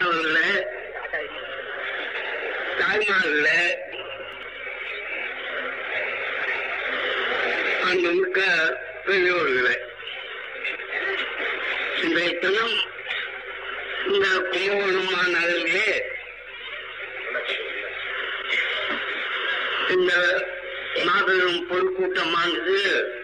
அவர்களே தாய்மார்களே அன்புமிக்க பெரியோர்களே இன்றைய தினம் இந்த கும்பகோணம் மாநகரிலே இந்த மாபெரும் பொதுக்கூட்டமானது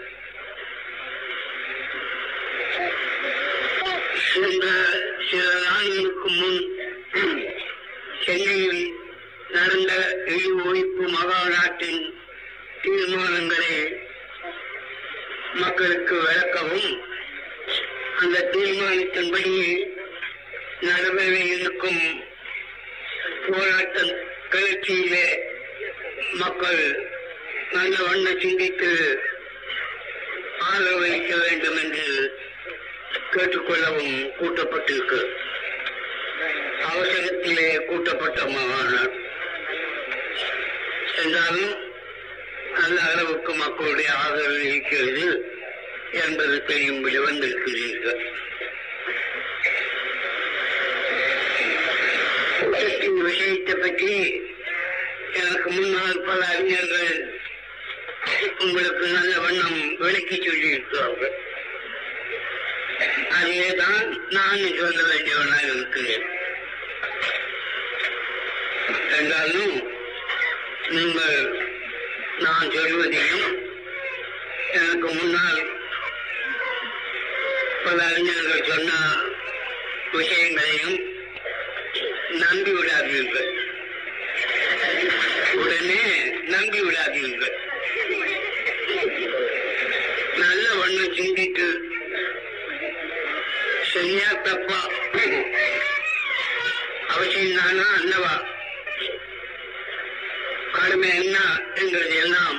சென்ற சில நாட்களுக்கு முன் சென்னையில் நடந்த இழி ஒழிப்பு மகாநாட்டின் தீர்மானங்களை மக்களுக்கு விளக்கவும் அந்த தீர்மானத்தின்படி நடைபெற இருக்கும் போராட்ட கிளர்ச்சியிலே மக்கள் நல்ல வண்ண சிந்தித்து ஆதரவளிக்க வேண்டும் என்று கேட்டுக்கொள்ளவும் கூட்டப்பட்டிருக்கு அவசரத்திலே கூட்டப்பட்ட மாநாடு என்றாலும் நல்ல அளவுக்கு மக்களுடைய ஆதரவு இருக்கிறது என்பது தெரியும்படி வந்திருக்கிறீர்கள் கூட்டத்தின் விஷயத்தை பற்றி எனக்கு முன்னால் பல அறிஞர்கள் உங்களுக்கு நல்ல வண்ணம் விளக்கி சொல்லியிருக்கிறார்கள் அதையேதான் நான் சொல்ல வேண்டியவனாக இருக்கிறேன் என்றாலும் நீங்கள் நான் சொல்வதையும் எனக்கு முன்னால் பல அறிஞர்கள் சொன்ன விஷயங்களையும் நம்பி விடாதீர்கள் உடனே நம்பி விடாதீர்கள் நல்ல வண்ணம் சிந்தித்து சரியா தப்பா அவசியம் தானா அல்லவா கடமை என்ன என்கிறது எல்லாம்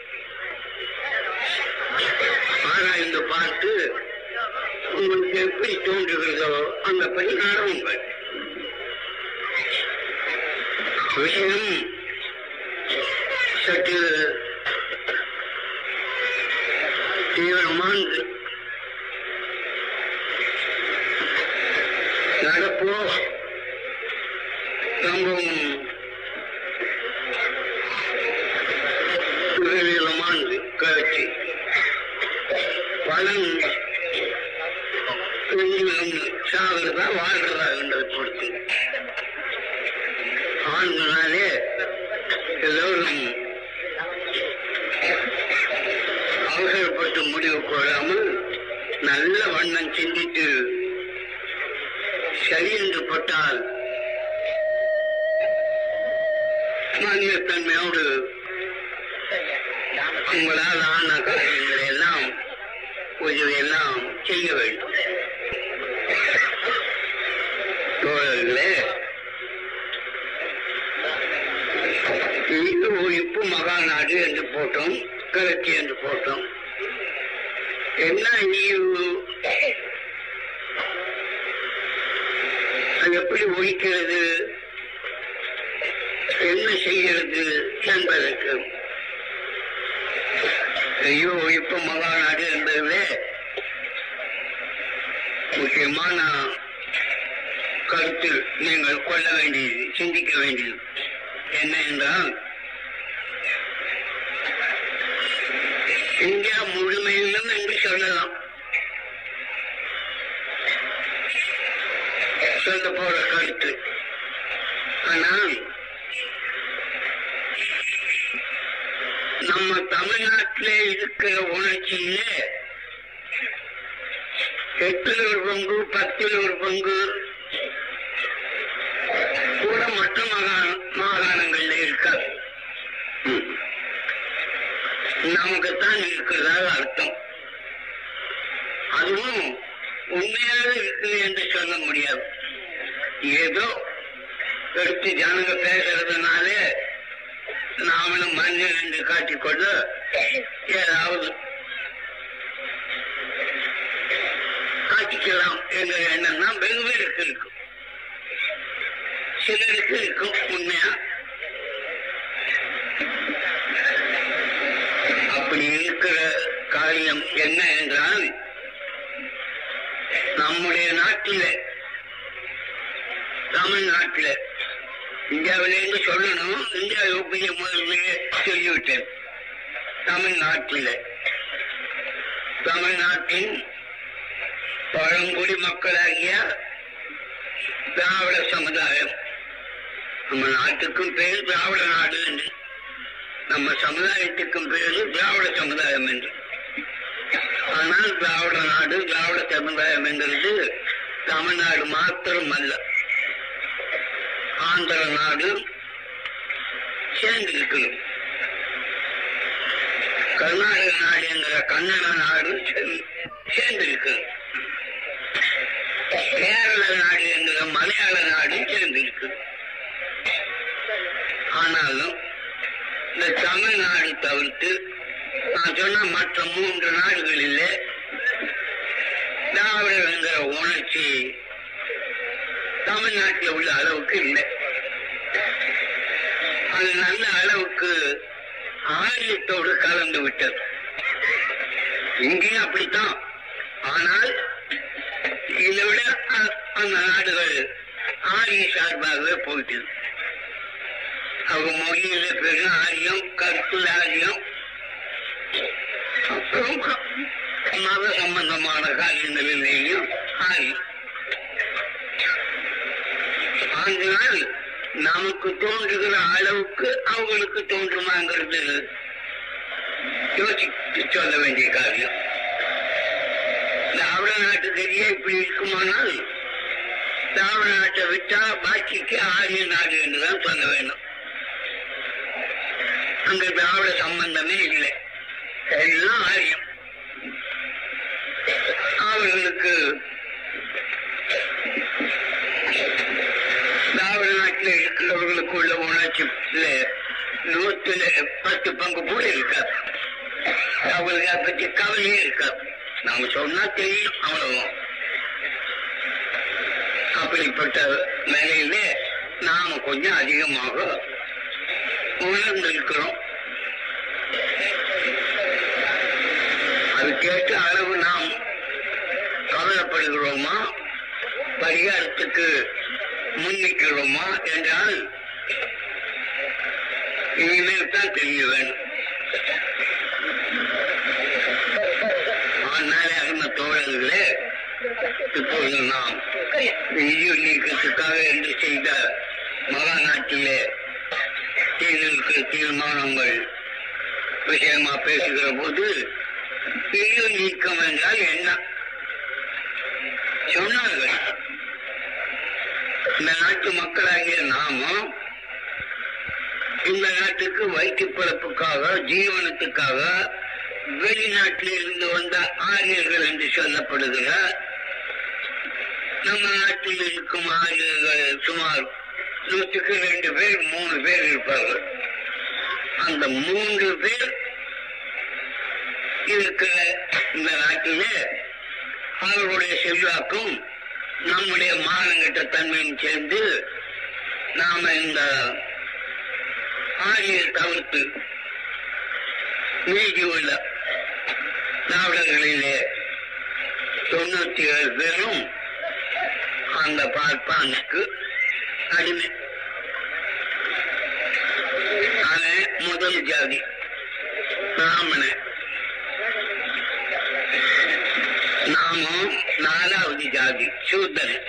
ஆராய்ந்து பார்த்து உங்களுக்கு எப்படி தோன்றுகிறதோ அந்த படி நாடவுங்கள் விஷயம் சற்று தீவிரமானது நடப்போ ரொம்பவும் துரிதமானது கட்சி பலன் சாகிறதா வாழ்கிறதா என்பதை பொறுத்து ஆண்களாலே எல்லோரும் அவசரப்பட்டு முடிவு கொள்ளாமல் நல்ல வண்ணம் சிந்தித்து சரி என்று பட்டால் மாநிலத்தன்மையோடு உங்களால் ஆன காரியங்களை எல்லாம் கொஞ்சம் எல்லாம் செய்ய வேண்டும் தோழர்களே இது ஒழிப்பு மகாநாடு என்று போட்டோம் கிளர்ச்சி என்று போட்டோம் என்ன ஈவு அது எப்படி ஒழிக்கிறது என்ன செய்கிறது என்பதற்கு ஐயோ இப்ப மகாநாடு என்பதிலே முக்கியமான கருத்து நீங்கள் கொள்ள வேண்டியது சிந்திக்க வேண்டியது என்ன என்றால் இந்தியா முழுமையிலும் என்று சொல்லலாம் சொல்ல போற கருத்து ஆனால் நம்ம தமிழ்நாட்டிலே இருக்கிற உணர்ச்சியிலே எட்டில் ஒரு பங்கு பத்தில் ஒரு பங்கு கூட மற்ற மாகாண மாகாணங்கள்ல இருக்காது நமக்குத்தான் இருக்கிறதாக அர்த்தம் அதுவும் உண்மையாக இருக்குது என்று சொல்ல முடியாது ஏதோ எடுத்து ஜனங்க பேசுறதுனாலே நாமளும் மனிதன் என்று காட்டிக்கொள்ள ஏதாவது காட்டிக்கலாம் என்ற எண்ணம் தான் வெகு பேருக்கு இருக்கும் சிலருக்கு இருக்கும் உண்மையா அப்படி இருக்கிற காரியம் என்ன என்றால் நம்முடைய நாட்டிலே தமிழ்நாட்டில் இந்தியாவிலேருந்து சொல்லணும் இந்தியா யோகிய முதல்லையே சொல்லிவிட்டேன் தமிழ்நாட்டில் தமிழ்நாட்டின் பழங்குடி மக்களாகிய திராவிட சமுதாயம் நம்ம நாட்டுக்கும் பேர் திராவிட நாடு என்று நம்ம சமுதாயத்துக்கும் பேரு திராவிட சமுதாயம் என்று ஆனால் திராவிட நாடு திராவிட சமுதாயம் என்கிறது தமிழ்நாடு மாத்திரம் அல்ல ஆந்திர நாடு சேர்ந்திருக்கு கர்நாடக நாடு என்கிற கன்னட நாடு சேர்ந்திருக்கு கேரள நாடு என்கிற மலையாள நாடு சேர்ந்திருக்கு ஆனாலும் இந்த தமிழ்நாடு தவிர்த்து நான் சொன்ன மற்ற மூன்று நாடுகளிலே திராவிடர் என்கிற உணர்ச்சி தமிழ்நாட்டில் உள்ள அளவுக்கு இல்லை அது நல்ல அளவுக்கு ஆரியத்தோடு கலந்து விட்டது இங்கேயும் அப்படித்தான் ஆனால் இதை விட அ- அந்த நாடுகள் ஆரிய சார்பாகவே போயிட்டு அவங்க மொழியில பெரும் ஆரியம் கருத்துல ஆரியம் அப்புறம் மத சம்பந்தமான காரியங்களிலேயும் ஆரியம் அதனால் நமக்கு தோன்றுகிற அளவுக்கு அவங்களுக்கு தோன்றுமாங்கிறது யோசித்து சொல்ல வேண்டிய காரியம் திராவிட நாட்டுக்கரியே இப்படி இருக்குமானால் திராவிட நாட்டை விட்டா பாக்கிக்கு ஆரிய நாடு என்றுதான் சொல்ல வேண்டும் அங்க திராவிட சம்பந்தமே இல்லை எல்லாம் ஆரியம் அவர்களுக்கு திராவிட நாட்டில் இருக்கிறவர்களுக்கு உள்ள உணர்ச்சி நூத்துல பத்து பங்கு கூட இருக்காது அவங்களுக்கு அதை பற்றி கவலையே இருக்காது நாம சொன்னா தெரியும் அவ்வளவு அப்படிப்பட்ட நிலையிலே நாம கொஞ்சம் அதிகமாக உணர்ந்திருக்கிறோம் அதுக்கேற்ற அளவு நாம் கவலைப்படுகிறோமா பரிகாரத்துக்கு முன்னிக்கிறோமா என்றால் இனிமேல் தான் தெரிய வேண்டும் ஆனால் அருமை தோழர்களே இப்பொழுது நாம் இந்திய நீக்கத்துக்காக என்று செய்த மகாநாட்டிலே செய்திருக்கிற தீர்மானங்கள் விஷயமா பேசுகிற போது இந்திய நீக்கம் என்றால் என்ன சொன்னார்கள் இந்த நாட்டு மக்களாகிய நாமும் இந்த நாட்டுக்கு வயிற்று பிழப்புக்காக ஜீவனத்துக்காக வெளிநாட்டில் இருந்து வந்த ஆரியர்கள் என்று சொல்லப்படுகிற நம்ம நாட்டில் இருக்கும் ஆரியர்கள் சுமார் நூற்றுக்கு ரெண்டு பேர் மூணு பேர் இருப்பார்கள் அந்த மூன்று பேர் இருக்கிற இந்த நாட்டிலே அவர்களுடைய செல்வாக்கும் நம்முடைய மானங்கட்ட தன்மையும் சேர்ந்து நாம இந்த ஆரிய தவிர்த்து மீதி உள்ள திராவிடர்களிலே தொண்ணூத்தி ஏழு பேரும் அந்த பார்ப்பானுக்கு அடிமை அவன் முதல் ஜாதி பிராமணன் நாமும் நாலாவது ஜாதி சூதரன்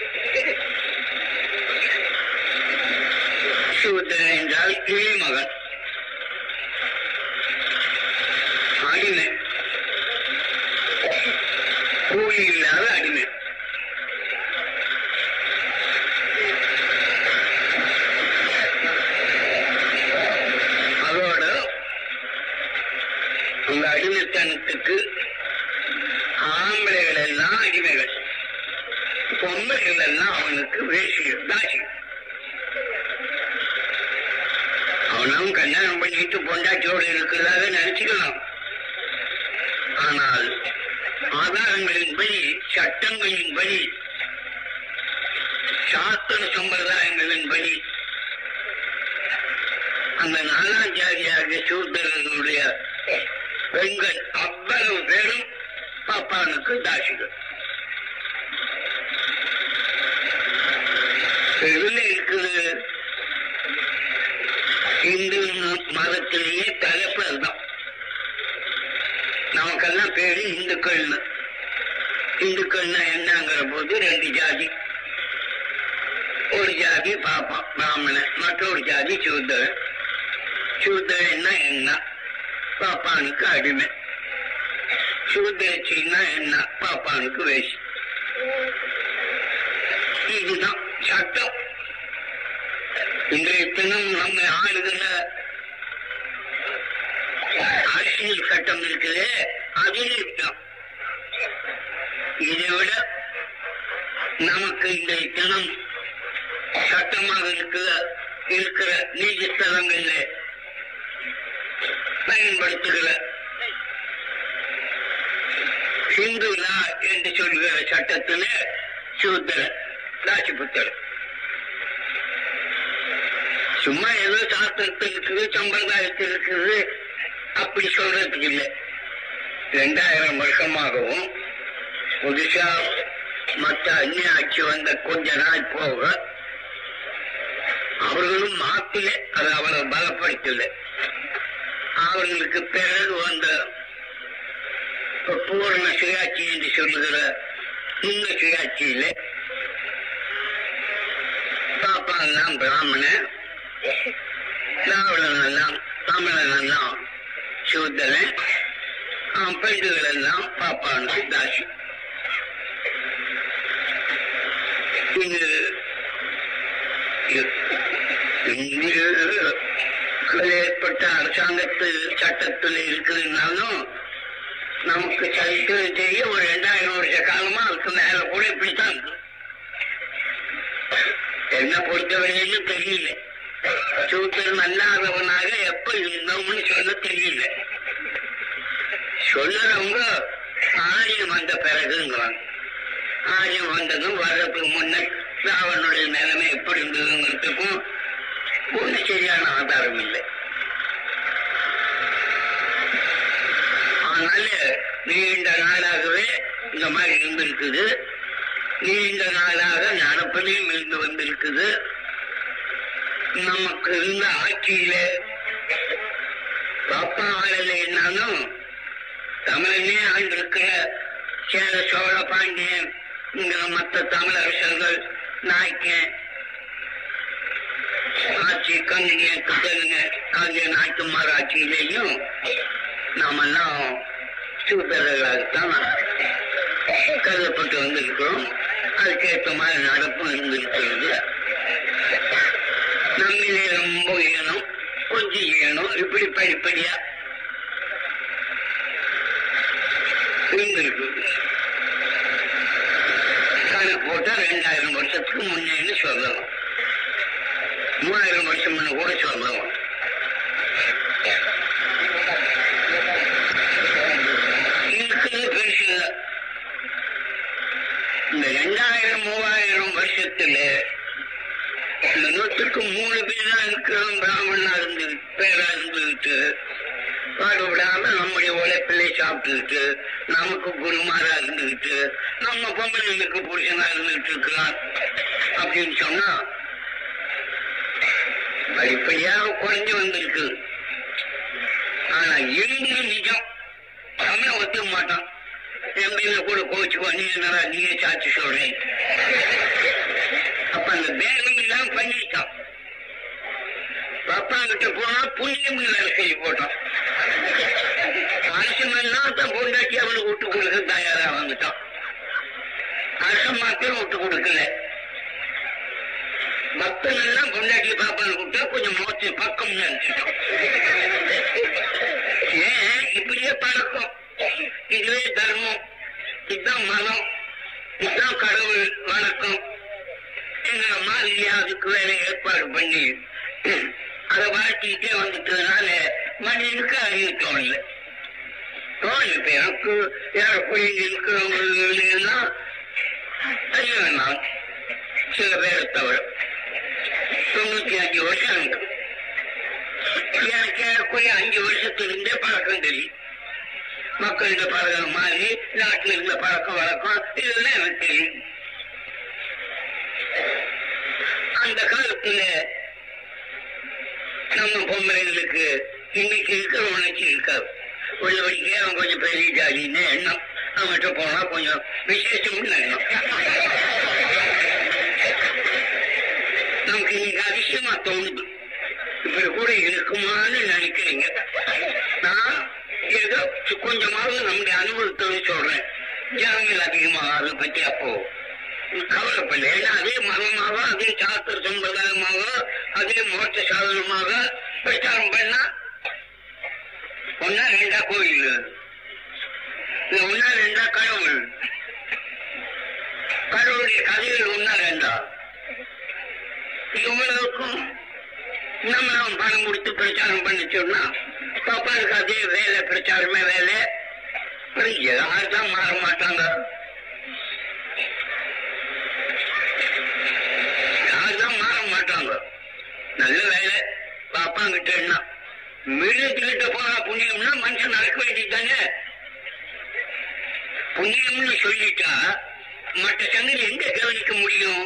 சூதரன் என்றால் கிளிமகன் அடிமை கூலி இல்லாத அடிமை அதோட அந்த அடிமைத்தனத்துக்கு ஆம்பளைகள் எல்லாம் அடிமைகள் பொம்பளைகள் எல்லாம் அவனுக்கு வேசிகள் தாசி அவனும் கல்யாணம் பண்ணிட்டு பொண்டாட்டியோடு இருக்கிறதாக நினைச்சுக்கலாம் ஆனால் ஆதாரங்களின்படி சட்டங்களின்படி சாஸ்திர சம்பிரதாயங்களின்படி அந்த நாலாம் ஜாதியாக சூத்திரர்களுடைய பெண்கள் அவ்வளவு பேரும் பாப்பானுக்கு தாசிகள் பெருல இருக்குது இந்து மதத்திலேயே தலைப்பு அதுதான் நமக்கெல்லாம் பேரு இந்துக்கள்னு இந்துக்கள்னா என்னங்கிற போது ரெண்டு ஜாதி ஒரு ஜாதி பாப்பான் பிராமணன் மற்றொரு ஜாதி சூத்திரன் சூத்திரன்னா என்ன பாப்பானுக்கு அடிமை சூத்திரச்சின்னா என்ன பாப்பானுக்கு வேஷம் இதுதான் சட்டம் இன்றைய தினம் நம்ம ஆளுகிற அரசியல் சட்டம் இருக்குது அதில் இருக்கலாம் இதை விட நமக்கு இன்றைய தினம் சட்டமாக இருக்கிற இருக்கிற நீதிஸ்தலங்கள்ல பயன்படுத்துகிற ஹிந்து லா என்று சொல்கிற சட்டத்துல சூத்திரன் ராசிபுத்தர் சும்மா ஏதோ சாஸ்திரத்தில் இருக்குது சம்பிரதாயத்தில் இருக்குது அப்படி சொல்றதுக்கு இல்லை ரெண்டாயிரம் வருஷமாகவும் புதுசா மற்ற அந்நிய ஆட்சி வந்த கொஞ்ச நாள் போக அவர்களும் மாத்தல அதை அவரை பலப்படுத்தல அவர்களுக்கு பிறகு வந்த இப்ப பூர்ண சுயாட்சி என்று சொல்லுகிற இந்த சுயாட்சியில பாப்பா எல்லாம் பிராமணன் திராவிடன் எல்லாம் தமிழன் எல்லாம் சூத்திரன் அவன் பெண்கள் எல்லாம் பாப்பானுக்கு தாசி இது இந்திய ஏற்பட்ட அரசாங்கத்து சட்டத்தில் இருக்குதுனாலும் நமக்கு சரித்திரம் தெரிய ஒரு ரெண்டாயிரம் வருஷ காலமா அதுக்கு மேல கூட இப்படித்தான் இருக்கு என்ன பொறுத்தவரையிலும் தெரியல சூத்திரன் அல்லாதவனாக எப்ப இருந்தோம்னு சொல்ல தெரியல சொல்லுறவங்க ஆரியம் வந்த பிறகுங்கிறாங்க ஆரியம் வந்ததும் வர்றதுக்கு முன்ன ராவனுடைய நிலைமை எப்படி இருந்ததுங்கிறதுக்கும் ஒண்ணு சரியான ஆதாரம் இல்லை அதனால நீண்ட நாளாகவே இந்த மாதிரி இருந்திருக்குது நீண்ட நாளாக நடப்பிலையும் இருந்து வந்திருக்குது நமக்கு இருந்த ஆட்சியில பாப்பா ஆளல என்னாலும் தமிழனே ஆண்டிருக்கிற சேர சோழ பாண்டியன் இங்க மற்ற தமிழரசர்கள் நாய்க்கன் ஆட்சி கண்ணிங்க குத்தலுங்க ஆகிய நாட்டுமார் ஆட்சியிலேயும் நாமெல்லாம் சூதரர்களாகத்தான் கருதப்பட்டு வந்திருக்கிறோம் அதுக்கேற்ற மாதிரி நடப்பும் இருந்திருக்கிறது நம்மிலே ரொம்ப ஈனம் கொஞ்சம் ஈனம் இப்படி படிப்படியா இருந்திருக்கு கணக்கு போட்டா ரெண்டாயிரம் வருஷத்துக்கு முன்னேன்னு சொல்லலாம் மூவாயிரம் வருஷம் முன்ன கூட சொல்லலாம் இருக்கிறது பெருசு இல்லை இந்த ரெண்டாயிரம் மூவாயிரம் வருஷத்துல இந்த நூற்றுக்கு மூணு பேர் தான் இருக்கிறோம் பிராமணா இருந்து பேரா இருந்துகிட்டு பாடுபடாம நம்முடைய உழைப்பிலே சாப்பிட்டுக்கிட்டு நமக்கு குருமாரா இருந்துகிட்டு நம்ம பொம்பளைங்களுக்கு புருஷனா இருந்துகிட்டு இருக்கலாம் அப்படின்னு சொன்னா படிப்படியாக குறைஞ்சு வந்திருக்கு ஆனா இருந்து நிஜம் தமிழ் ஒத்துக்க மாட்டான் எம்பியில கூட கோச்சுக்கோ நீ என்னடா நீயே சாட்சி சொல்றேன் அப்ப அந்த பேரம் எல்லாம் பண்ணிட்டான் பாப்பா கிட்ட போனா புண்ணியம் வேலை செய்ய போட்டான் அரசமெல்லாம் தான் பொண்டாட்டி அவனுக்கு விட்டு கொடுக்க தயாரா வந்துட்டான் அரசன் மாத்திரம் விட்டு கொடுக்கல பக்தன் எல்லாம் பொண்டாட்டி பாப்பான்னு கூப்பிட்டா கொஞ்சம் மோச்சு பக்கம் நினைச்சிட்டோம் ஏன் இப்படியே பழக்கம் இதுவே தர்மம் இதுதான் மதம் இதுதான் கடவுள் வணக்கம் எங்களை மாதிரி அதுக்கு வேற ஏற்பாடு பண்ணி அதை வாழ்த்திக்கிட்டே வந்துட்டதுனால மனிதனுக்கு அறிவு தோணல தோணல இப்ப எனக்கு ஏறக்குறைய இருக்கிறவங்க எல்லாம் அறிய வேண்டாம் சில பேரை தவிர தொண்ணூத்தி அஞ்சு வருஷம் இருக்கு எனக்கு ஏறக்குறைய அஞ்சு வருஷத்திலிருந்தே பழக்கம் தெரியும் மக்கள்கிட்ட பழகிற மாதிரி நாட்டில் இருந்த பழக்கம் வழக்கம் இதெல்லாம் எனக்கு தெரியும் அந்த காலத்துல நம்ம பொம்பளைங்களுக்கு இன்னைக்கு இருக்கிற உணர்ச்சி இருக்காது உள்ள வடிக்க அவன் கொஞ்சம் பெரிய ஜாதின்னு எண்ணம் அவன்கிட்ட போனா கொஞ்சம் விசேஷம்னு எண்ணம் நமக்கு இன்னைக்கு அதிசயமா தோணுது இப்படி கூட இருக்குமான்னு நினைக்கிறீங்க நான் ஏதோ கொஞ்சமாவது நம்முடைய அனுபவத்தோடு சொல்றேன் ஜனங்கள் அதிகமாக அதை பத்தி அப்போ கவலைப்படல ஏன்னா அதே மதமாக அதே சாஸ்திர சம்பிரதாயமாக அதே மோட்ச சாதனமாக பிரச்சாரம் பண்ணா ஒன்னா ரெண்டா கோயில் இல்ல ஒன்னா ரெண்டா கடவுள் கடவுளுடைய கதைகள் ஒன்னா ரெண்டா இவங்களுக்கும் நம்ம நம்ம பணம் கொடுத்து பிரச்சாரம் பண்ணி சொன்னா பாப்பாவுக்கு அதே வேலை பிரச்சாரமே வேலை அப்புறம் யாருதான் மாற மாட்டாங்க யாருதான் மாற மாட்டாங்க நல்ல வேலை பாப்பாங்கிட்ட என்ன மிருகத்துக்கிட்ட போனா புண்ணியம்னா மனுஷன் நடக்க வேண்டியது தானே புண்ணியம்னு சொல்லிட்டா மற்ற சங்கதி எங்க கவனிக்க முடியும்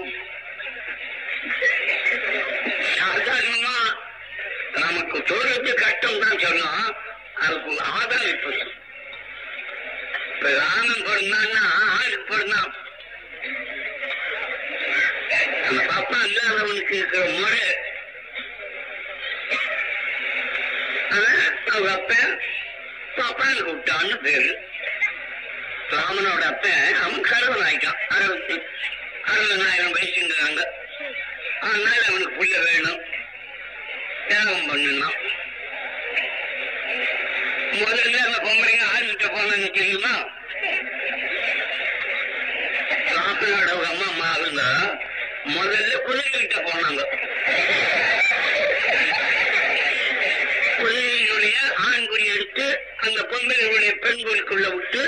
சாதாரணமா நமக்கு சொல்றது கஷ்டம் தான் சொல்லலாம் அதுக்கு ஆதாரம் இப்ப இப்ப ராமன் பிறந்தான்னா ஆளுக்கு பிறந்தான் அந்த பாப்பா இல்லாதவனுக்கு இருக்கிற முறை அவன் அவங்க அப்பன் பாப்பான்னு கூப்பிட்டான்னு பேரு ராமனோட அப்பன் அவன் கடவுள் ஆயிட்டான் அறுபத்தி அறுபதாயிரம் வயசுங்கிறாங்க அதனால அவனுக்கு புள்ள வேணும் தியாகம் பண்ணணும் முதல்ல அந்த பொம்பளைங்க ஆறுகிட்ட போனாங்க தெரியுமா ராமனோட ஒரு அம்மா அம்மா இருந்தா முதல்ல குதிரைகிட்ட போனாங்க குதிரையினுடைய ஆண்குறி எடுத்து அந்த பொம்பளைகளுடைய பெண் குறிக்குள்ள விட்டு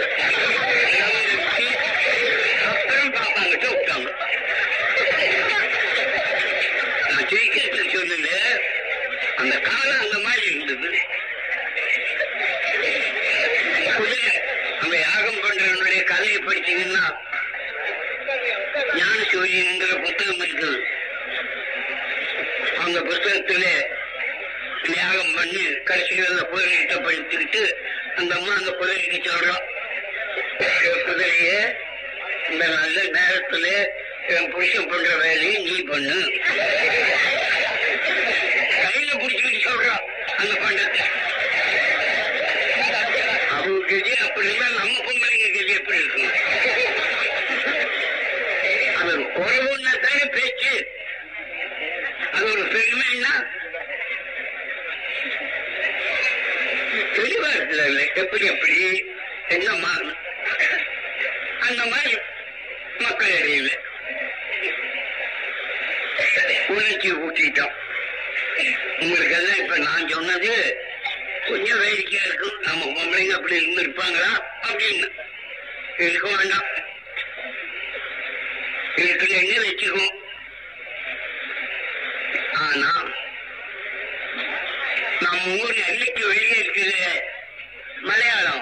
அப்புறம் பாப்பாங்கிட்ட விட்டாங்க நான் ஜெயிக்கிறது சொல்லல அந்த காலம் அந்த மாதிரி இருந்தது குதிரை அந்த யாகம் பண்றவனுடைய கதையை படிச்சீங்கன்னா ஞான சூரியங்கிற புத்தகம் இருக்குது அந்த புத்தகத்துல தியாகம் பண்ணி கடைசியில் அந்த குதிரைகிட்ட படிச்சுக்கிட்டு அந்த அம்மா அந்த குதிரைக்கு சொல்றோம் குதிரைய இந்த நல்ல நேரத்துல என் புருஷன் பண்ற வேலையை நீ பண்ணு கையில பிடிச்சுக்கிட்டு சொல்றான் அந்த பண்டத்தை அவங்க கதி அப்படி இருந்தா நம்ம பொம்பளைங்க கதி எப்படி இருக்கும் அது ஒரு குறைவுன்னா தானே பேச்சு அது ஒரு பெருமைன்னா தெளிவா இருக்குல்ல எப்படி எப்படி என்ன மாறணும் அந்த மாதிரி மக்கள் இடையில உணர்ச்சி ஊட்டிட்டோம் உங்களுக்கு எல்லாம் இப்ப நான் சொன்னது கொஞ்சம் வேடிக்கையா இருக்கும் நம்ம பொம்பளைங்க அப்படி இருந்து இருப்பாங்களா அப்படின்னு இருக்க வேண்டாம் இருக்குன்னு வச்சுக்குவோம் ஆனா நம்ம ஊர் எல்லைக்கு வெளியே இருக்குது மலையாளம்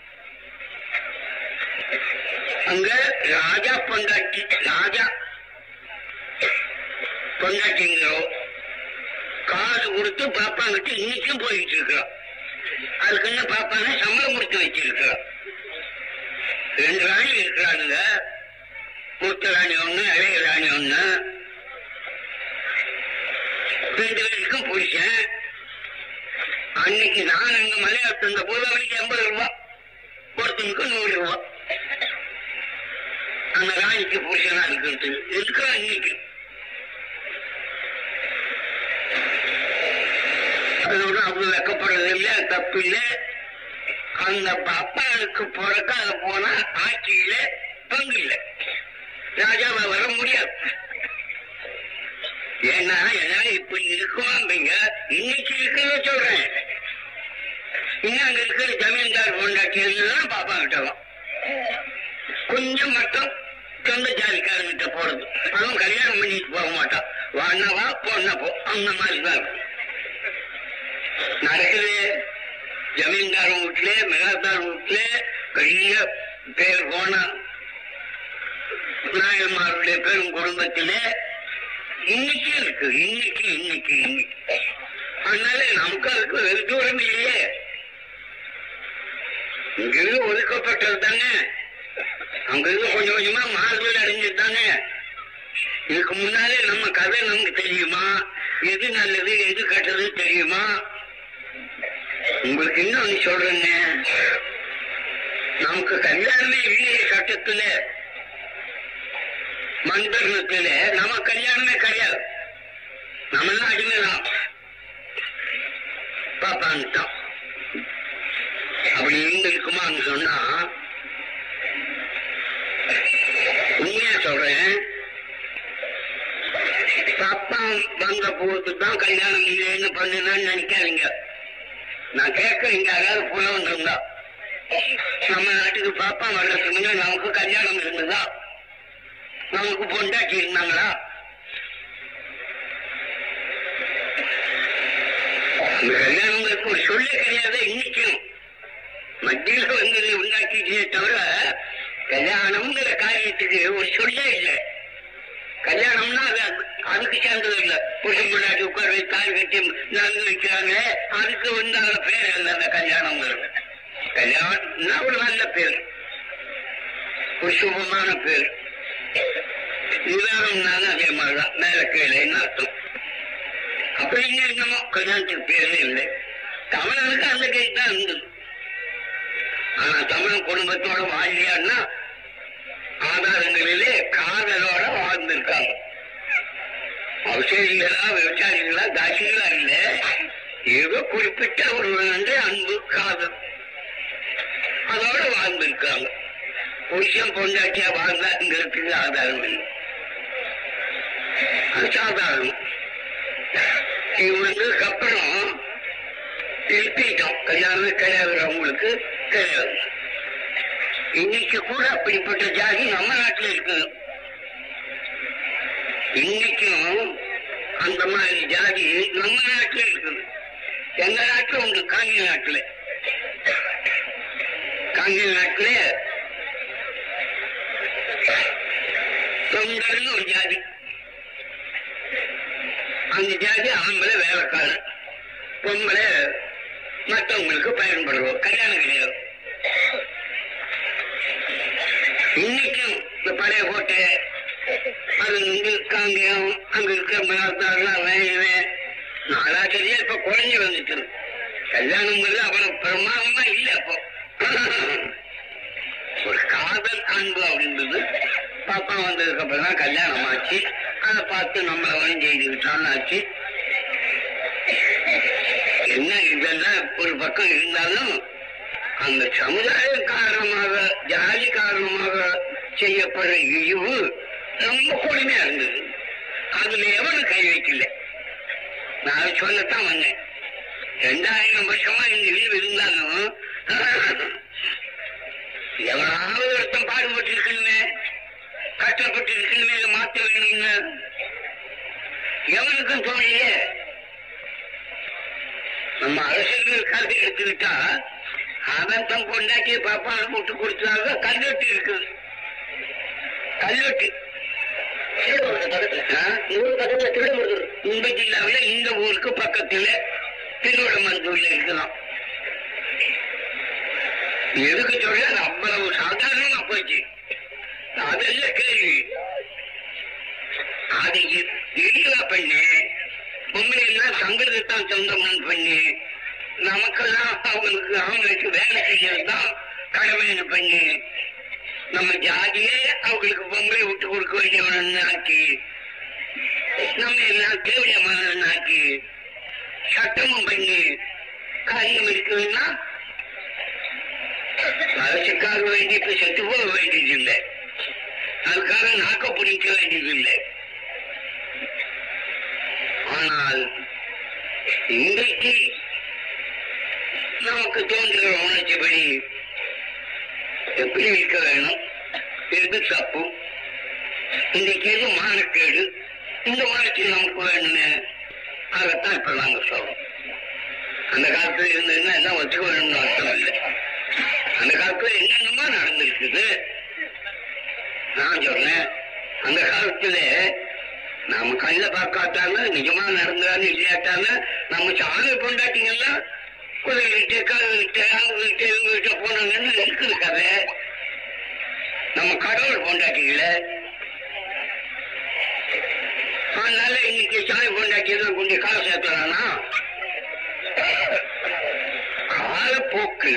அங்க ராஜா பொண்டாட்டி ராஜா பொண்டாட்டிங்கிறோம் காசு கொடுத்து பாப்பாங்கிட்ட இன்னைக்கும் போயிட்டு இருக்கிறோம் அதுக்குன்னு பாப்பாங்க சம்பளம் கொடுத்து வச்சிருக்கிறோம் ரெண்டு ராணி இருக்கிறானுங்க மூத்த ராணி ஒண்ணு இளைய ராணி ஒண்ணு ரெண்டு பேருக்கும் புருஷன் அன்னைக்கு நான் அங்க மலையாளத்து இருந்த போது அவனுக்கு எண்பது ரூபாய் ஒருத்தனுக்கு நூறு ரூபாய் அந்த ராணிக்கு புருஷனா இருக்கிறது இருக்கிறான் இன்னைக்கு அதோட அவ்வளவு வெக்கப்படுறது இல்ல தப்பு இல்ல அந்த அப்பாவுக்கு பிறக்காத போனா ஆட்சியில பங்கு இல்ல ராஜாவை வர முடியாது ஏன்னா என்னால இப்படி இருக்குவாங்க இன்னைக்கு இருக்குன்னு சொல்றேன் இன்னும் அங்க இருக்கிற ஜமீன்தார் பொண்டாட்டி எல்லாம் பாப்பா கிட்டலாம் கொஞ்சம் மட்டும் சொந்த ஜாதிக்காரங்கிட்ட போறது அதுவும் கல்யாணம் பண்ணிட்டு போக மாட்டான் வாண்ணா வா போனா போ அந்த மாதிரி தான் இருக்கும் நடக்குது ஜமீன்தார் வீட்டுல மெகாதார் வீட்டுல பெரிய பேர் போன நாயன்மாருடைய பெரும் குடும்பத்திலே இன்னைக்கு இருக்கு இன்னைக்கு இன்னைக்கு இன்னைக்கு அதனால நமக்கு அதுக்கு வெகு தூரம் இல்லையே இங்கிருந்து ஒதுக்கப்பட்டது தானே அங்கிருந்து கொஞ்சம் கொஞ்சமா மாறுதல் அடைஞ்சது தானே இதுக்கு முன்னாலே நம்ம கதை நமக்கு தெரியுமா எது நல்லது எது கெட்டது தெரியுமா உங்களுக்கு இன்னொன்னு சொல்றேங்க நமக்கு கல்யாணமே இல்லையே சட்டத்துல மண்தர்ணத்துல நம்ம கல்யாணமே கிடையாது நம்ம எல்லாம் அடிமைதான் பாப்பான்ட்டான் அப்படி இருந்திருக்குமான்னு சொன்னா உண்மையா சொல்றேன் பாப்பா வந்த போது தான் கல்யாணம் இல்லைன்னு பண்ணுனான்னு நினைக்காதீங்க நான் கேட்க இங்க யாராவது புலவன் இருந்தா நம்ம நாட்டுக்கு பாப்பா வர்றதுக்கு முன்னாடி நமக்கு கல்யாணம் இருந்ததா நமக்கு பொண்டாட்டி இருந்தாங்களா அந்த கல்யாணங்களுக்கு ஒரு சொல்லே கிடையாது இன்னைக்கும் மத்தியில வந்து உண்டாக்கிட்டே தவிர கல்யாணம்ங்கிற காரியத்துக்கு ஒரு சொல்லே இல்லை கல்யாணம்னா அது அது- அதுக்கு சேர்ந்தது இல்ல புருஷன் முன்னாடி உட்கார வச்சு கால் கட்டி நடந்து வைக்கிறாங்க அதுக்கு வந்து அந்த பேர் இல்லை அந்த கல்யாணம்ங்கிறது கல்யாணம்னா ஒரு நல்ல பேர் ஒரு சுபமான பேர் விவாகம்னாலும் அதே மாதிரிதான் மேல கீழேன்னு அர்த்தம் அப்படின்னு என்னமோ கல்யாணத்துக்கு பேரே இல்லை தமிழனுக்கு அந்த கை தான் இருந்தது ஆனா தமிழன் குடும்பத்தோட வாழ்லையான்னா ஆதாரங்களிலே காதலோட வாழ்ந்திருக்காங்க அவசியங்களா விவசாயிகளா தாசிகளா இல்ல ஏதோ குறிப்பிட்ட ஒரு வந்து அன்பு காதல் அதோட வாழ்ந்திருக்காங்க புருஷன் பொண்டாட்டியா வாழ்ந்தாங்கிறதுக்கு ஆதாரம் இல்லை அது சாதாரணம் இவங்களுக்கு அப்புறம் திருப்பிட்டோம் கல்யாணமே கிடையாது அவங்களுக்கு கிடையாது இன்னைக்கு கூட அப்படிப்பட்ட ஜாதி நம்ம நாட்டுல இருக்குது இன்னைக்கும் அந்த மாதிரி ஜாதி நம்ம நாட்டுல இருக்குது எங்க நாட்டுல உண்டு காங்கிய நாட்டுல காங்கிய நாட்டுல தொண்டர்னு ஒரு ஜாதி அந்த ஜாதி ஆம்பளை வேலைக்காரன் பொம்பளை மற்றவங்களுக்கு பயன்படுவோம் கல்யாணம் கிடையாது இன்னைக்கும் இந்த பழைய கோட்டை அது வந்து காங்கியம் அங்க இருக்கிற மகாத்தாரெல்லாம் வேணுவேன் நாலாச்சரியா இப்ப குறைஞ்சு வந்துட்டு இருக்கு. கல்யாணங்கிறது அவ்வளவு பிரமாதமா இல்ல அப்போ ஒரு காதல் அன்பு அப்படின்றது பாப்பா வந்ததுக்கு அப்புறம் தான் கல்யாணம் ஆச்சு அதை பார்த்து நம்மள வரும் செய்துக்கிட்டான்னு ஆச்சு என்ன இதெல்லாம் ஒரு பக்கம் இருந்தாலும் அந்த சமுதாயம் காரணமாக ஜாதி காரணமாக செய்யப்படுற இழிவு ரொம்ப கொடுமையா இருந்தது அதுல எவனும் கை வைக்கல நான் அதை சொல்லத்தான் வந்தேன் ரெண்டாயிரம் வருஷமா இந்த இழிவு இருந்தாலும் எவனாவது ஒருத்தன் பாடுபட்டு இருக்கணுமே கஷ்டப்பட்டு இருக்கணுமே இதை மாத்த வேணும்னு எவனுக்கும் தோணலையே நம்ம அரசியலுக்காக எடுத்துக்கிட்டா அவன் தன் பொண்டாட்டியை பாப்பான விட்டு கொடுத்ததாக கல்வெட்டு இருக்குது கல்வெட்டு இந்த ஜில்லாவில இந்த ஊருக்கு பக்கத்துல திருவிடமந்தூர்ல இருக்கலாம் எதுக்கு சொல்ல அது அவ்வளவு சாதாரணமா போச்சு அதெல்லாம் கேள்வி அது இ- இழிவா பண்ணு பொம்பளை எல்லாம் தங்களுக்கு தான் சொந்தம் பண்ணி நமக்கெல்லாம் அவங்களுக்கு அவங்களுக்கு வேலை செய்யறது தான் கடமைன்னு பண்ணி நம்ம ஜாதியே அவங்களுக்கு பொம்பளை விட்டு கொடுக்க வேண்டியவன் ஆக்கி நம்ம எல்லாம் தேவையமான ஆக்கி சட்டமும் பண்ணி காரியம் இருக்குன்னா அரசுக்காக வேண்டி இப்ப செத்து போக வேண்டியது இல்லை அதுக்காக நாக்க பிடிக்க வேண்டியது இல்லை ஆனால் இன்றைக்கு நமக்கு தோன்றுகிற உணர்ச்சிப்படி எப்படி இருக்க வேணும் எது தப்பு இன்றைக்கு எது மானக்கேடு இந்த உணர்ச்சி நமக்கு வேணும்னு அதைத்தான் இப்ப நாங்க சொல்றோம் அந்த காலத்துல இருந்ததுன்னா எல்லாம் வச்சுக்க வேணும்னு அர்த்தம் இல்லை அந்த காலத்துல என்னென்னமா நடந்திருக்குது நான் சொல்றேன் அந்த காலத்துல நாம கண்ணில பார்க்காட்டாலும் நிஜமா நடந்தாலும் இல்லையாட்டாலும் நம்ம சாமி பொண்டாட்டிங்கெல்லாம் குதிரைகிட்ட கழுவிட்ட அவங்க இவங்ககிட்ட போனாங்கன்னு இருக்குது கதை நம்ம கடவுள் பொண்டாட்டிகள அதனால இன்னைக்கு சாமி பொண்டாட்டி எல்லாம் கொஞ்சம் காசு சேர்த்துறானா காலப்போக்குல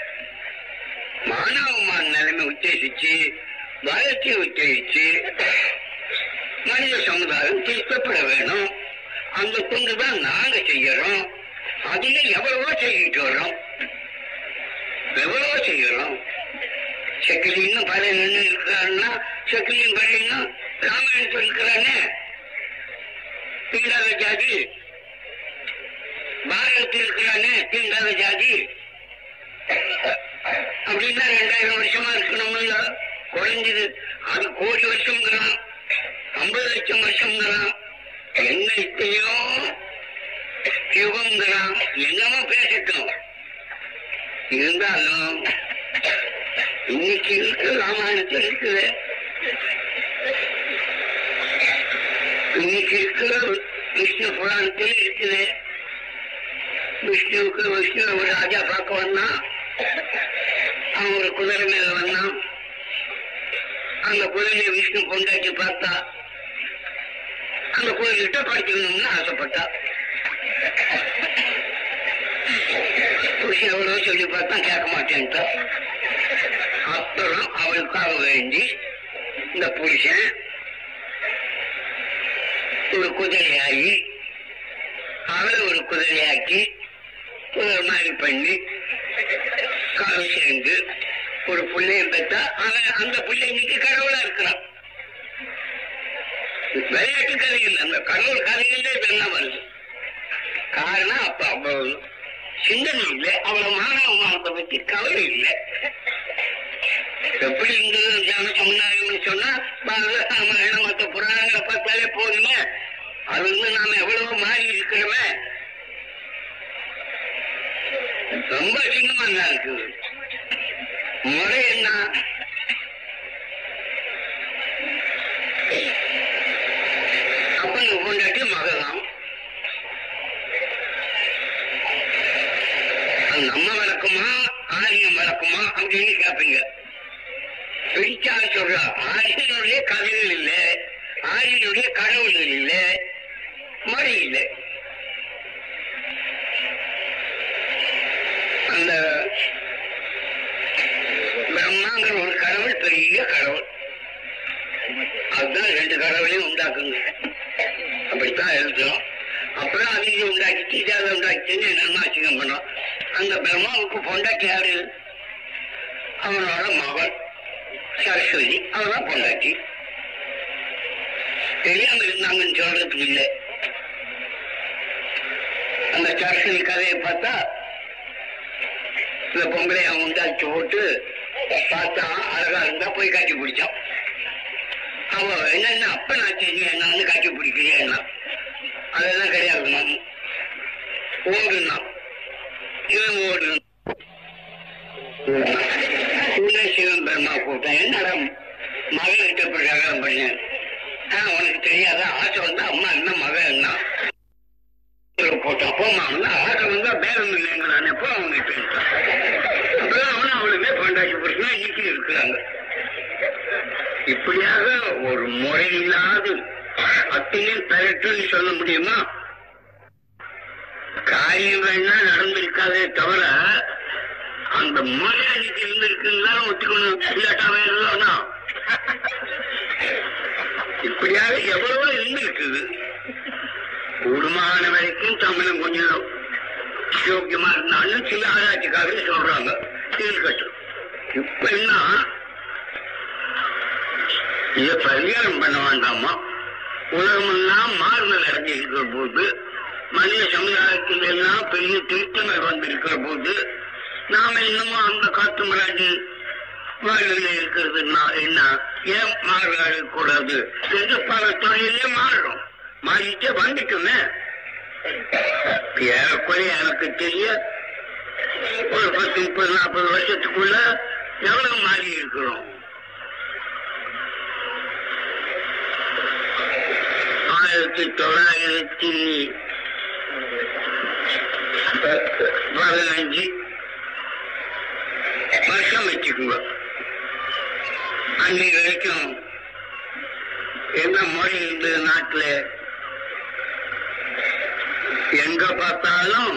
மானவமான நிலைமை உத்தேசிச்சு வளர்ச்சியை உத்தேசிச்சு மனித சமுதாயம் திருத்தப்பட வேணும் அந்த தொண்டு தான் நாங்க செய்யறோம் அதுல எவ்வளவோ செய்யிட்டு வர்றோம் எவ்வளவோ செய்யறோம் செக்கிலி இன்னும் பழைய நின்று இருக்கிறாருன்னா செக்கிலியும் பழையன்னா ராமாயணத்தில் இருக்கிறானே தீண்டாத ஜாதி பாரதத்தில் இருக்கிறானே தீண்டாத ஜாதி அப்படின்னா ரெண்டாயிரம் வருஷமா இருக்கணும்ல குறைஞ்சது அது கோடி வருஷம்ங்கிறான் ஐம்பது லட்சம் வருஷம்ங்கிறான் என்ன இத்தையோ யுகம்ங்கிறான் என்னமோ பேசட்டும் இருந்தாலும் இன்னைக்கு இருக்கு ராமாயணத்தில் இருக்குது இன்னைக்கு இருக்கிற விஷ்ணு புராணத்தில் இருக்குது விஷ்ணுவுக்கு விஷ்ணு ஒரு ராஜா பார்க்க வந்தான் அவன் ஒரு குதிரை மேல வந்தான் அந்த குதிரையை விஷ்ணு கொண்டாட்டி பார்த்தா அந்த குதிரைகிட்ட படிச்சுக்கணும்னு ஆசைப்பட்டா புருஷன் எவ்வளவு சொல்லி பார்த்தா கேட்க மாட்டேன்ட்டா அப்புறம் அவளுக்காக வேண்டி இந்த புருஷன் ஒரு குதிரையாகி அவளை ஒரு குதிரையாக்கி குதிரை மாதிரி பண்ணி கால் சேர்ந்து ஒரு பிள்ளையும் பெற்றா அவன் அந்த பிள்ளை இன்னைக்கு கடவுளா இருக்கிறான் விளையாட்டு கதை இல்லை அந்த கடவுள் கதையிலே இதெல்லாம் வருது காரணம் அப்ப அவ்வளவு சிந்தனை இல்லை அவ்வளவு மானவமானத்தை பத்தி கவலை இல்லை எப்படி இந்து ஜன சமுதாயம்னு சொன்னா ராமாயணம் மற்ற புராணங்களை பார்த்தாலே போதுமே அது வந்து நாம எவ்வளவு மாறி இருக்கிறோமே ரொம்ப அசிங்கமா தான் இருக்குது முறை என்ன அப்பன் கொண்டாட்டி மகதான் அது நம்ம வழக்கமா ஆரியம் வழக்கமா அப்படின்னு கேட்பீங்க பிடிச்சாலும் சொல்றா ஆரியனுடைய கதைகள் இல்ல ஆரியனுடைய கடவுள்கள் இல்ல மொழி இல்லை அந்த பிரம்மாங்கிற ஒரு கடவுள் பெரிய கடவுள் அதுதான் ரெண்டு கடவுளையும் உண்டாக்குங்க அப்படித்தான் எழுதுறோம் அப்புறம் அவங்க உண்டாக்கிட்டு இதை உண்டாக்கிச்சுன்னு என்னென்ன அசிங்கம் பண்ணோம் அந்த பிரம்மாவுக்கு பொண்டாட்டி யாரு அவனோட மகள் சரஸ்வதி அவதான் பொண்டாட்டி தெரியாம இருந்தாங்கன்னு சொல்றதுக்கு இல்லை அந்த சரஸ்வதி கதையை பார்த்தா இந்த பொம்பளை அவன் உண்டாச்சு போட்டு பார்த்தா அழகா இருந்தா போய் காட்சி பிடிச்சான் அவ என்னன்னா அப்ப நான் நீ என்ன வந்து காட்சி பிடிக்கிறேன்னா அதெல்லாம் கிடையாது நான் ஓடுனா இவன் ஓடுனா சிவன் பெருமா கூட்டம் என்னடா மகன்கிட்ட இப்படி கல்யாணம் பண்ணேன் ஆஹ் உனக்கு தெரியாத ஆசை வந்தா அம்மா என்ன மகன் என்ன போட்டான் போமா வந்து ஆசை வந்தா பேரம் இல்லைங்கிறான் எப்போ அவங்க அப்புறம் அவனும் அவளுமே பொண்டாட்சி புருஷனா இன்னைக்கு இருக்கிறாங்க இப்படியாக ஒரு முறை இல்லாது அத்தனையும் பெறட்டுன்னு சொல்ல முடியுமா காரியம் வேணா நடந்திருக்காதே தவிர அந்த முறை அன்னைக்கு இருந்திருக்குன்னு ஒத்துக்கணும் இல்லாட்டா வேறா இப்படியாக எவ்வளவோ இருந்திருக்குது கூடுமான வரைக்கும் தமிழன் கொஞ்சம் யோக்கியமா இருந்தாலும் சில ஆராய்ச்சிக்காரங்க சொல்றாங்க இருக்கட்டும் இப்ப என்ன இத பரிகாரம் பண்ண வேண்டாமா உலகமெல்லாம் மாறுதல் அடைஞ்சிருக்கிற போது மனித சமுதாயத்தில் எல்லாம் பெரிய திருத்தங்கள் வந்திருக்கிற போது நாம இன்னமும் அந்த காட்டு மிராண்டி வாழ்வில் இருக்கிறதுனா என்ன ஏன் மாறுதல் கூடாது என்று பல தொழிலே மாறுறோம் மாறிட்டே வந்துட்டுமே ஏறக்குறைய எனக்கு தெரிய ஒரு பத்து முப்பது நாற்பது வருஷத்துக்குள்ள எவ்வளவு மாறி இருக்கிறோம் ஆயிரத்தி தொள்ளாயிரத்தி பதினஞ்சு வருஷம் வச்சுக்கோங்க அன்னைக்கு வரைக்கும் என்ன மொழி இருந்தது நாட்டுல எங்க பார்த்தாலும்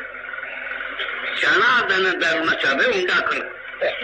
சனாதன தர்ம சபை உண்டாக்கணும்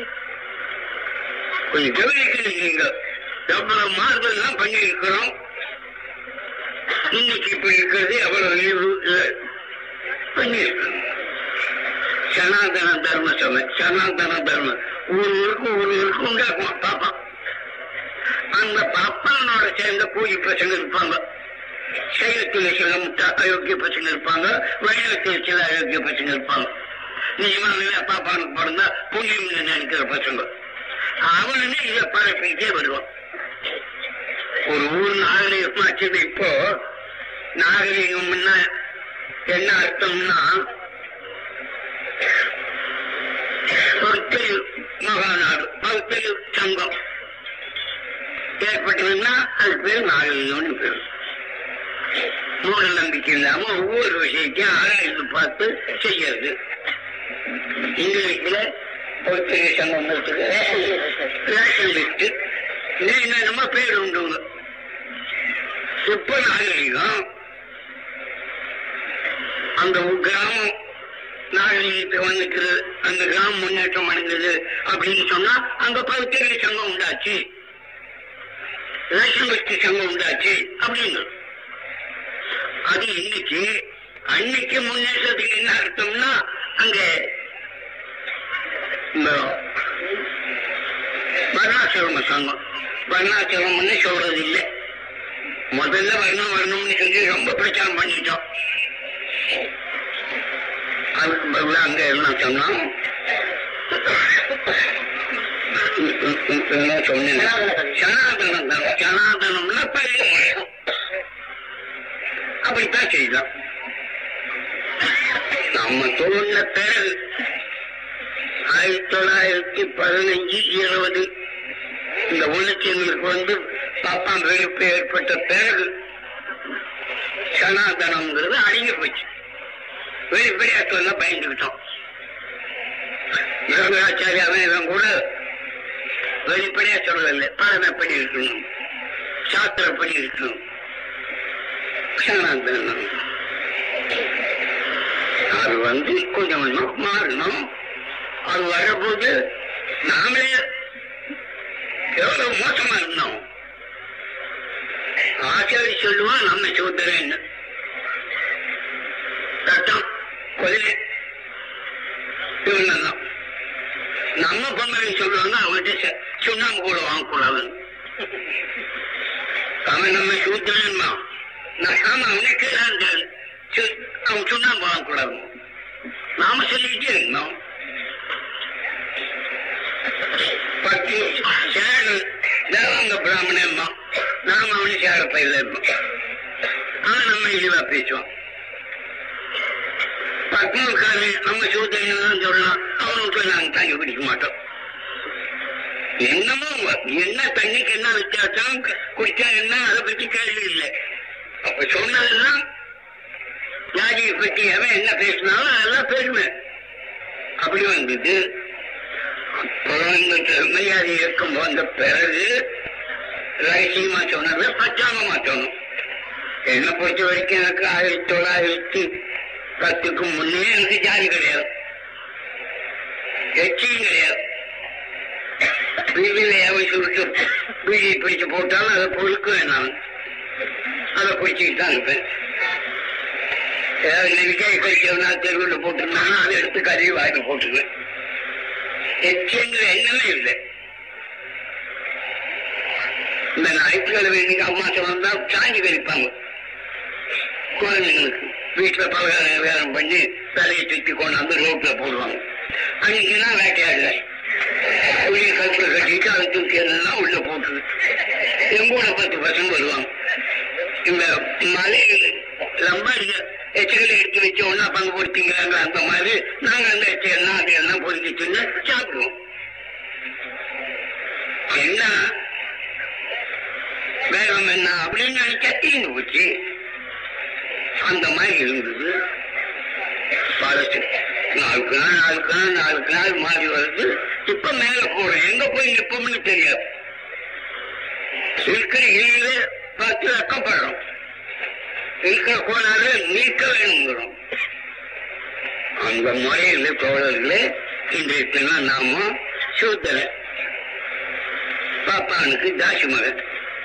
கொஞ்சம் கவனிக்கணும் நீங்க எவ்வளவு மாறுதல்லாம் பண்ணி இருக்கிறோம் இன்னைக்கு இப்ப இருக்கிறது எவ்வளவு நீர்வு பண்ணி இருக்கணும் சனாதன தர்ம சபை சனாதன தர்ம ஒரு ஊருக்கு ஒரு ஊருக்கு உண்டாக்குவோம் பாப்பா அந்த பாப்பானோட சேர்ந்த பூஜை பசங்க இருப்பாங்க சைவத்தில் சில முட்டா அயோக்கிய பசங்க இருப்பாங்க வைணவத்தில் சில அயோக்கிய பசங்க இருப்பாங்க நிஜமாவே பாப்பானுக்கு பிறந்தா புண்ணியம் நினைக்கிற பசங்க அவனுமே இதை பரப்பிக்கிட்டே வருவான் ஒரு ஊர் நாகரிகமாச்சது இப்போ நாகரிகம்னா என்ன அர்த்தம்னா பகுத்தறிவு மகாநாடு பகுத்தறிவு சங்கம் ஏற்பட்டதுன்னா அது பேர் நாகரிகம்னு பேர் மூட நம்பிக்கை இல்லாம ஒவ்வொரு விஷயத்தையும் ஆராய்ந்து பார்த்து செய்யறது இங்கிலீஷ்ல பகுத்தறிவு சங்கம் ரேஷன் லிஸ்ட் என்னென்னமோ பேர் உண்டுங்க இப்ப நாகரிகம் அந்த கிராமம் நாகரிகத்தை வந்துக்கிறது அந்த கிராமம் முன்னேற்றம் அடைந்தது அப்படின்னு சொன்னா அங்க பகுத்தறிவு சங்கம் உண்டாச்சு ரேஷன் லிஸ்ட் சங்கம் உண்டாச்சு அப்படின்னு அது இன்னைக்கு அன்னைக்கு முன்னேற்றத்துக்கு என்ன அர்த்தம்னா அங்க இந்த வர்ணாசிரம சங்கம் வர்ணாசிரமம்னு சொல்றது இல்லை முதல்ல வரணும் வரணும்னு சொல்லி ரொம்ப பிரச்சாரம் பண்ணிட்டோம் அதுக்கு பதிலா அங்க என்ன சொன்னோம் என்ன சொன்னேன் சனாதனம் தான் சனாதனம்னா பழைய மதம். அப்படித்தான் செய்தோம் நம்ம தோன்ற பிறகு ஆயிரத்தி தொள்ளாயிரத்தி பதினஞ்சு இருபது இந்த உலகத்திற்கு வந்து பாப்பான் வெறுப்பு ஏற்பட்ட பிறகு சனாதனம்ங்கிறது அடங்கி போச்சு வெளிப்படையா சொல்ல பயந்துக்கிட்டோம் யோகாச்சாரியாவே இவன் கூட வெளிப்படையா சொல்லல பழமைப்படி இருக்கணும் சாஸ்திரப்படி இருக்கணும் சனாதனம் அது வந்து கொஞ்சம் கொஞ்சம் மாறணும் அது வரபோது நாமளே எவ்வளவு மோசமா இருந்தோம் ஆச்சாரி சொல்லுவான் நம்ம சூத்திரன் ரத்தம் கொலை இவன் தான் நம்ம பொம்பளை சொல்லுவாங்க அவன்கிட்ட ச- சுண்ணாம்பு கூட வாங்கக்கூடாது அவன் நம்ம சூத்திரன் தான் நாம அவனுக்கு அந்த சு- அவன் சுண்ணாம்பு வாங்கக்கூடாது நாம சொல்லிக்கிட்டே இருந்தோம் பத்து சேடு தேவாங்க பிராமணம்மா நாம அவனு சேட பயில இருப்போம் ஆனா நம்ம இதுவா பேசுவோம் பத்மக்காரன் நம்ம சூத்திரன் தான் சொல்லலாம் அவனுக்கு நாங்க தண்ணி குடிக்க மாட்டோம் என்னமோ என்ன தண்ணிக்கு என்ன வித்தியாசம் குடிச்சா என்ன அதை பத்தி கேள்வி இல்லை அப்ப சொன்னதெல்லாம் ஜாதியை பத்தி அவன் என்ன பேசினாலும் அதெல்லாம் பெருமை அப்படி வந்தது அப்புறம் இந்த மரியாதை இயக்கம் வந்த பிறகு ரகசியமா சொன்னதை பச்சாமமா சொன்னோம் என்னை பொறுத்த வரைக்கும் எனக்கு ஆயிரத்தி தொள்ளாயிரத்தி பத்துக்கு முன்னே எனக்கு ஜாதி கிடையாது கட்சியும் கிடையாது வீட்டில் ஏன் சுருட்டு பீடி பிடிச்சு போட்டாலும் அதை பொழுக்குவேன் நான் அதை பிடிச்சிக்கிட்டு தான் இருப்பேன் ஏதாவது விஜய் கழிச்சவனா தெருவில் போட்டிருந்தாங்கன்னா அதை எடுத்து கழுவி வாயில போட்டுக்குவேன் எச்சங்கிற எண்ணமே இல்லை இந்த ஞாயிற்றுக்கிழமை இன்னைக்கு அம்மா சொன்னா சாஞ்சி கழிப்பாங்க குழந்தைங்களுக்கு வீட்டுல பலகாரம் வேறம் பண்ணி தலையை தூக்கி கொண்டாந்து ரோட்ல போடுவாங்க அன்னைக்குன்னா வேட்டையாடல வெளியே கருப்புல கட்டிட்டு அதை தூக்கி எல்லாம் உள்ள போட்டுது எங்கூட பத்து பசங்க வருவாங்க இந்த மலை லம்பாடிக்க எச்சரிக்கை எடுத்து வச்சு ஒன்னா பங்கு போட்டீங்கிறாங்க அந்த மாதிரி நாங்க அந்த எச்செல்லாம் அது எல்லாம் பொறுக்கி தின்னு சாப்பிடுவோம் என்ன வேகம் என்ன அப்படின்னு நினைச்சா தீர்ந்து போச்சு அந்த மாதிரி இருந்தது பழசு நாளுக்கு நாள் நாளுக்கு நாள் நாளுக்கு நாள் மாறி வருது இப்ப மேல போறோம் எங்க போய் நிற்போம்னு தெரியாது இருக்கிற இழியில பார்த்து வெக்கப்படுறோம் இருக்கிற கோளாறு நீக்க வேணுங்கிறோம் அந்த முறையில் தோழர்களே இன்றைய தினம் நாம சூத்தல பாப்பானுக்கு தாசி மகன்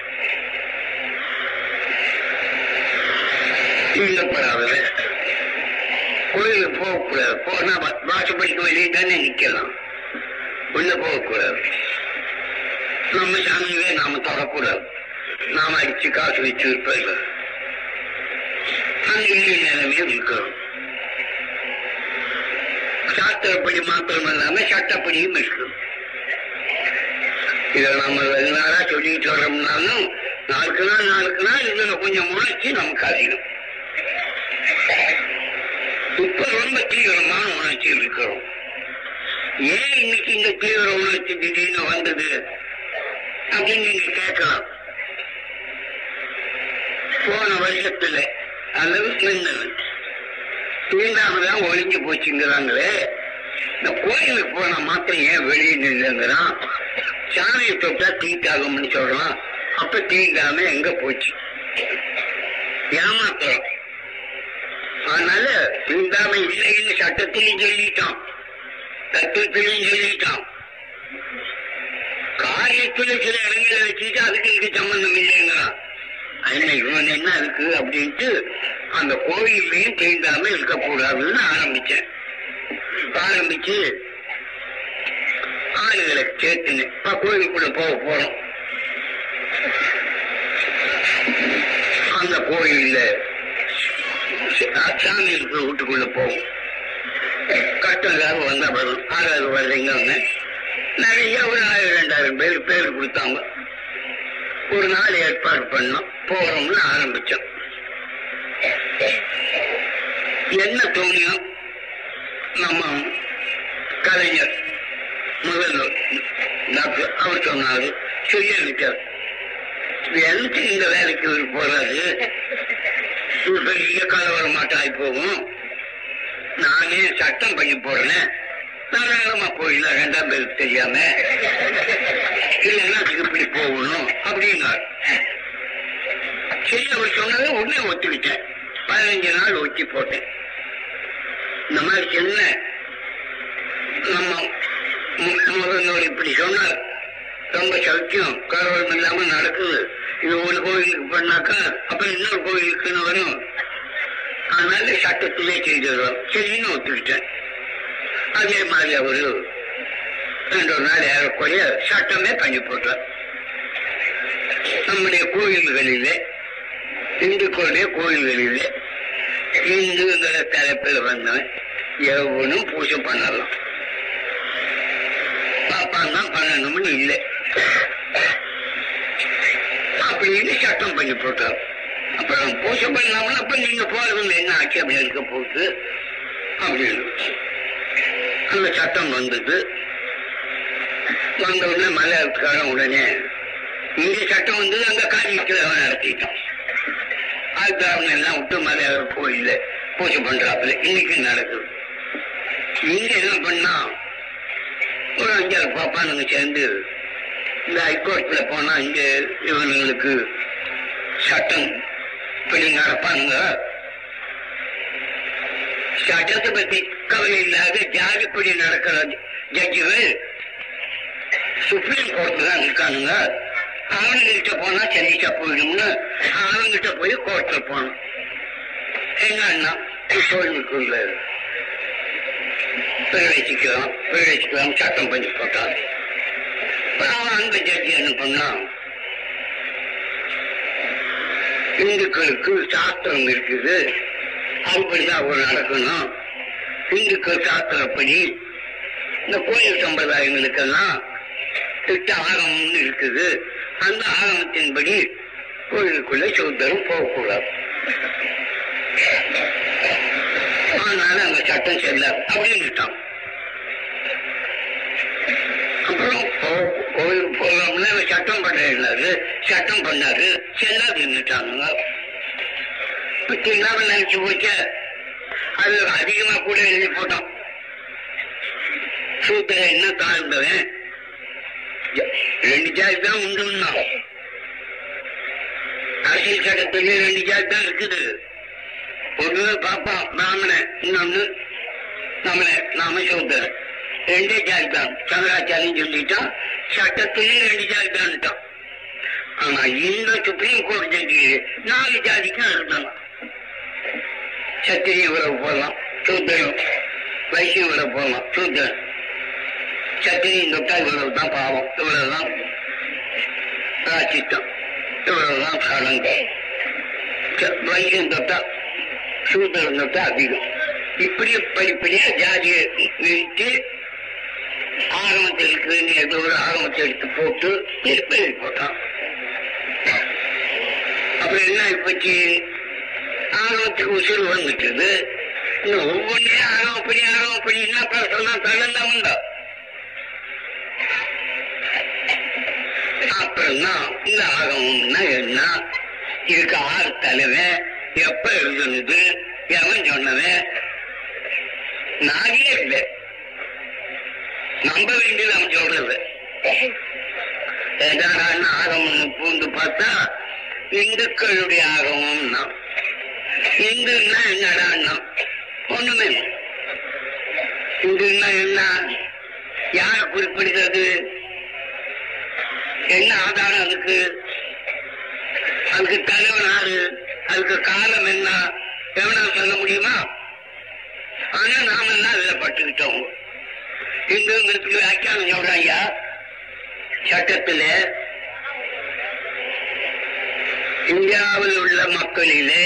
இல்லப்படாதவ கோயிலுக்கு போகக்கூடாது போனா வாசப்படிக்கு வெளியே தானே நிக்கலாம் உள்ள போகக்கூடாது நம்ம சாமியவே நாம தொடக்கூடாது நாம அடிச்சு காசு வச்சு இருப்பதில்லை அந்த இல்ல நிலைமையும் இருக்கணும் சாஸ்திரப்படி மாத்திரம் இல்லாம சட்டப்படியும் இருக்கணும் இதை நம்ம ரெகுலரா சொல்லிட்டு வரோம்னாலும் நாளுக்கு நாள் நாளுக்கு நாள் இதுல கொஞ்சம் முளைச்சு நமக்கு அதிகம் இப்ப ரொம்ப தீவிரமான உணர்ச்சி இருக்கிறோம் ஏன் இன்னைக்கு இந்த தீவிர உணர்ச்சி திடீர்னு வந்தது அப்படின்னு நீங்க கேட்கலாம் போன வருஷத்துல அல்லது நின்றது தீண்டாமதான் ஒழிஞ்சு போச்சுங்கிறாங்களே இந்த கோயிலுக்கு போன மாத்திரம் ஏன் வெளியே நின்றுங்கிறான் சாமியை தொட்டா தீட்டாகும்னு சொல்றான் அப்ப தீண்டாம எங்க போச்சு ஏமாத்துறோம் அதனால தீண்டாமை இல்லைன்னு சட்டத்திலையும் சொல்லிட்டான் தத்துவத்திலையும் சொல்லிட்டான் காரியத்துல சில இடங்களை வச்சுட்டு அதுக்கு இதுக்கு சம்பந்தம் இல்லைங்கிறான் என்ன இவன் என்ன இருக்கு அப்படின்ட்டு அந்த கோயிலையும் தீண்டாம இருக்கக்கூடாதுன்னு ஆரம்பிச்சேன் ஆரம்பிச்சு ஆளுகளை சேர்த்துன்னு இப்ப கோயிலுக்குள்ள போக போறோம் அந்த கோயில்ல சாமி இருக்கிற வீட்டுக்குள்ள போகும் கட்டங்காக வந்தா வரும் ஆறாவது வருதுங்க நிறைய ஒரு ஆயிரம் ரெண்டாயிரம் பேர் பேர் கொடுத்தாங்க ஒரு நாள் ஏற்பாடு பண்ணோம் போறோம்னு ஆரம்பிச்சோம் என்ன தோணியும் நம்ம கலைஞர் முதல்வர் டாக்டர் அவர் சொன்னாரு சொல்லி இருக்கார் எனக்கு இந்த வேலைக்கு இவர் போறாரு இவர் பெரிய கலவர மாட்டாய் போகும் நானே சட்டம் பண்ணி போறேன் தாராளமா போயிடலாம் ரெண்டாம் பேருக்கு தெரியாம இல்லைன்னா அதுக்கு இப்படி போகணும் அப்படின்னார் சரி அவர் சொன்னதை உடனே ஒத்துக்கிட்டேன் பதினஞ்சு நாள் ஒத்தி போட்டேன் இந்த மாதிரி என்ன நம்ம முதல்வர் இப்படி சொன்னார் ரொம்ப சௌக்கியம் கலவரம் இல்லாம நடக்குது இது ஒரு கோயிலுக்கு பண்ணாக்கா அப்புறம் இன்னொரு கோயிலுக்குன்னு வரும் அதனால சட்டத்திலே செய்திருவோம் சரின்னு ஒத்துக்கிட்டேன் அதே மாதிரி அவரு ரெண்டு ஒரு நாள் ஏறக்குறைய சட்டமே பண்ணி போட்டார் நம்முடைய கோயில்களிலே இந்துக்களுடைய கோயில்களிலே இந்துங்கிற தலைப்பில் வந்தவன் எவனும் பூஜை பண்ணலாம் பாப்பான் தான் பண்ணணும்னு இல்லை அப்படின்னு சட்டம் பண்ணி போட்டார் அப்புறம் பூஜை பண்ணாமல் அப்ப நீங்க போறது என்ன ஆச்சு அப்படி இருக்க போகுது அப்படின்னு அந்த சட்டம் வந்தது வந்த உடனே மலையாளத்துக்காரன் உடனே இங்க சட்டம் வந்தது அங்க காரியத்தில் அவன் நடத்திட்டான் அதுக்கு அவன் எல்லாம் விட்டு மலையாளர் கோயில்ல பூஜை பண்றாப்புல இன்னைக்கு நடக்குது இங்க என்ன பண்ணா ஒரு அஞ்சாறு பாப்பானுங்க சேர்ந்து இந்த ஹைகோர்ட்ல போனா இங்க இவனுங்களுக்கு சட்டம் இப்படி நடப்பானுங்க சட்டத்தை பத்தி கவலை இல்லாத ஜாதிப்படி நடக்கிற ஜட்ஜுகள் சுப்ரீம் கோர்ட்ல தான் இருக்கானுங்க அவனுங்கிட்ட போனா சந்திச்சா போயிடும்னு அவன்கிட்ட போய் கோர்ட்ல போனோம் என்னன்னா கோயிலுக்குள்ள பிரவேசிக்கலாம் பிரவேசிக்கலாம் சட்டம் பண்ணி போட்டான் அவன் அந்த ஜட்ஜி என்ன பண்ணான் இந்துக்களுக்கு சாஸ்திரம் இருக்குது அப்படிதான் அவர் நடக்கணும் இந்துக்கள் சாஸ்திரப்படி இந்த கோயில் சம்பிரதாயங்களுக்கெல்லாம் திட்ட ஆகமம்னு இருக்குது அந்த ஆகமத்தின்படி கோயிலுக்குள்ள சௌத்தரும் போகக்கூடாது அதனால அந்த சட்டம் செல்ல அப்படின்னுட்டான் அப்புறம் கோயில் போகலாம்னு சட்டம் பண்றாரு சட்டம் பண்ணாரு செல்லா தின்னுட்டாங்க தின்னாம நினைச்சு போச்ச அது அதிகமா கூட எழுதி போட்டோம் சூத்திர என்ன தாழ்ந்தவன் ரெண்டு ஜாதி தான் உண்டுன்னா அரசியல் சட்டத்துல ரெண்டு ஜாதி தான் இருக்குது ஒண்ணு பாப்பா பிராமணன் இன்னொன்னு நம்மள நாம சூத்திரன் ரெண்டே ஜாதி தான் சங்கராச்சாரியும் சொல்லிட்டான் சட்டத்திலையும் ரெண்டு ஜாதி தான் ஆனா இந்த சுப்ரீம் கோர்ட் ஜட்ஜி நாலு ஜாதிக்கும் இருந்தாங்க சத்திரிய உறவு போடலாம் சூத்திரம் வைசிய உறவு போடலாம் சூத்திரன் சத்திரியின் தொட்டா இவ்வளவு தான் பாவம் இவ்வளவுதான் ராச்சித்தம் இவ்வளவுதான் சடங்கு வைசியம் தொட்டா சூத்திரம் தொட்டா அதிகம் இப்படி படிப்படியா ஜாதியை நிறுத்தி ஆகமத்தில் இருக்குன்னு ஏதோ ஒரு ஆகமத்தை எடுத்து போட்டு எழுதி போட்டான் அப்புறம் என்ன இப்பச்சு ஆகமத்துக்கு உசுறு வந்துட்டது இன்னும் ஒவ்வொன்றையும் ஆகமம் படி ஆகமம் படி என்ன சொன்னா தகுந்த உண்டா அப்புறம்னா இந்த ஆகமம்னா என்ன இதுக்கு ஆறு தலைவன் எப்ப எழுதுனது எவன் சொன்னவன் நாகே இல்லை நம்ப வேண்டியது அவன் சொல்றது ஏதான ஆகமம் பூந்து பார்த்தா இந்துக்களுடைய ஆகமம்னா இந்துன்னா என்னடா ஒண்ணுமே இல்லை. இந்துன்னா என்ன யார குறிப்பிடுகிறது என்ன ஆதாரம் அதுக்கு அதுக்கு தலைவன் யாரு அதுக்கு காலம் என்ன எவனா சொல்ல முடியுமா ஆனா நாம தான் அதுல பட்டுக்கிட்டோம் இந்துங்கிறதுக்கு வியாக்கியானம் சொல்றான் ஐயா சட்டத்துல இந்தியாவில் உள்ள மக்களிலே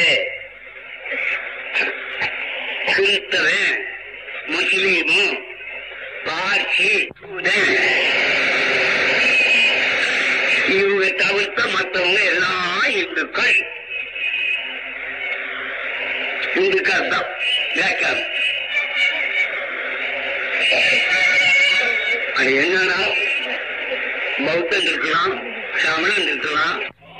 கிறிஸ்தவன் முஸ்லீமும் பார்சி யூதன், இவங்க தவிர்த்த மற்றவங்க எல்லாம் இந்துக்கள் இந்துக்கள் தான் வியாக்கியானம் அது என்னன்னா பௌத்தன் இருக்கலாம் சமணன் இருக்கலாம்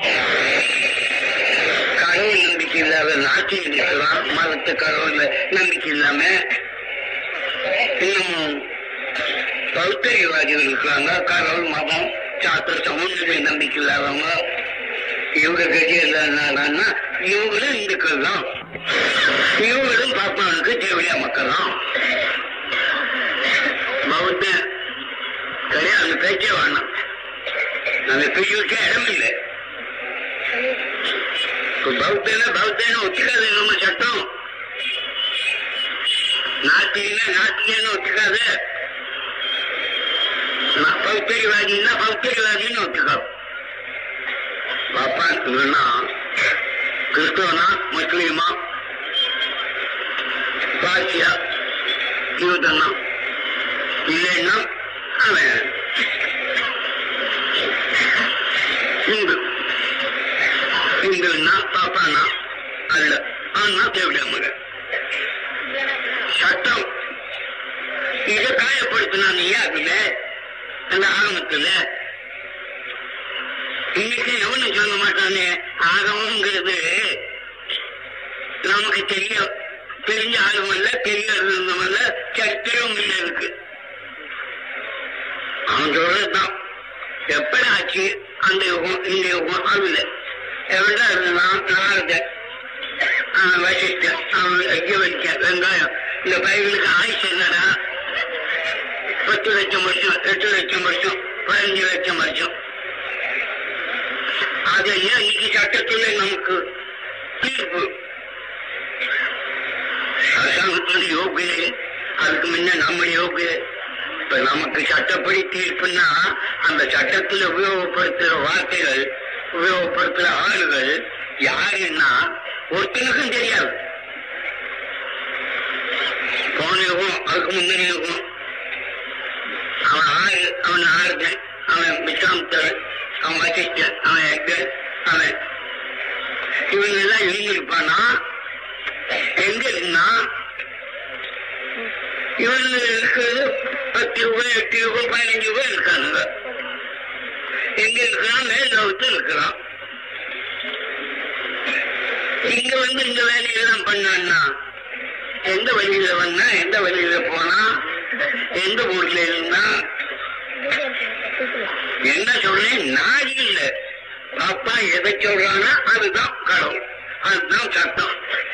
கடவுள் நம்பிக்கை இல்லாத நாட்டியம் இருக்கலாம் மதத்து கடவுள் நம்பிக்கை இல்லாம இன்னும் பௌத்தரிவாதிகள் இருக்கிறாங்க கடவுள் மதம் சாத்திர சமூக நம்பிக்கை இல்லாதவங்க இவங்க கட்சி இல்லைன்னா இவங்களும் இந்துக்கள் தான் இவங்களும் பாப்பானுக்கு தேவையா மக்கள் தான் பௌத்தன் கிடையாது அந்த பேச்சே வேணாம் அந்த பேச்சுக்கே இடம் இல்லை இப்ப பௌத்தன பௌத்தன ஒத்துக்காது நம்ம சட்டம் நாத்திகன நாத்திகன்னு ஒத்துக்காது நான் பௌத்தரிவாதின்னா பௌத்தரிவாதின்னு ஒத்துக்கோ பாப்பா இவனா கிறிஸ்தவனா முஸ்லீமா பாசியா யூதனா இல்லைன்னா அவன் இந்து இந்துன்னா பாப்பானா அல்ல ஆனா தேவையா மகன் சட்டம் இதை காயப்படுத்தினா நீ அதுல அந்த ஆகமத்துல இன்னைக்கு எவனும் சொல்ல மாட்டானே ஆகமங்கிறது நமக்கு தெரியும் தெரிஞ்ச ஆளும் இல்ல தெரியாததும் இல்ல சரித்திரம் இல்ல இருக்கு அவன் சொல்றதுதான் எப்படி ஆச்சு அந்த யுகம் இந்த யுகம் அதுல எவ்வளோ இருந்தான் நாரதன் அவன் வசிஷ்டன் அவன் ஐய வலிக்க வெங்காயம் இந்த பயிர்களுக்கு ஆயுஷ் என்னடா பத்து லட்சம் வருஷம் எட்டு லட்சம் வருஷம் பதினஞ்சு லட்சம் வருஷம் அது ஏன் இன்னைக்கு சட்டத்துல நமக்கு தீர்ப்பு அரசாங்கத்தோட யோகிய அதுக்கு முன்ன நம்ம யோகிய இப்ப நமக்கு சட்டப்படி தீர்ப்புன்னா அந்த சட்டத்துல உபயோகப்படுத்துற வார்த்தைகள் உபயோகப்படுத்துற ஆளுகள் யாருன்னா ஒருத்தனுக்கும் தெரியாது போன யுகம் அதுக்கு முந்தின யுகம் அவன் ஆறு அவன் ஆறுதன் அவன் விசாந்தர் அவன் வசிஷ்டர் அவன் எக்கர் அவன் இவங்க எல்லாம் இருந்திருப்பானா எங்க இருந்தா இவங்க இருக்கிறது பத்து ரூபாய் எட்டு ரூபாய் பதினஞ்சு ரூபாய் இருக்காங்க எங்க இருக்கிறான் மேல் லோகத்தில் இருக்கிறான் இங்க வந்து இந்த வேலையெல்லாம் பண்ணான்னா எந்த வழியில வந்தா எந்த வழியில போனா எந்த ஊர்ல இருந்தா என்ன சொல்றேன் நான் இல்ல அப்பா எதை சொல்றானா அதுதான் கடவுள் அதுதான் சட்டம்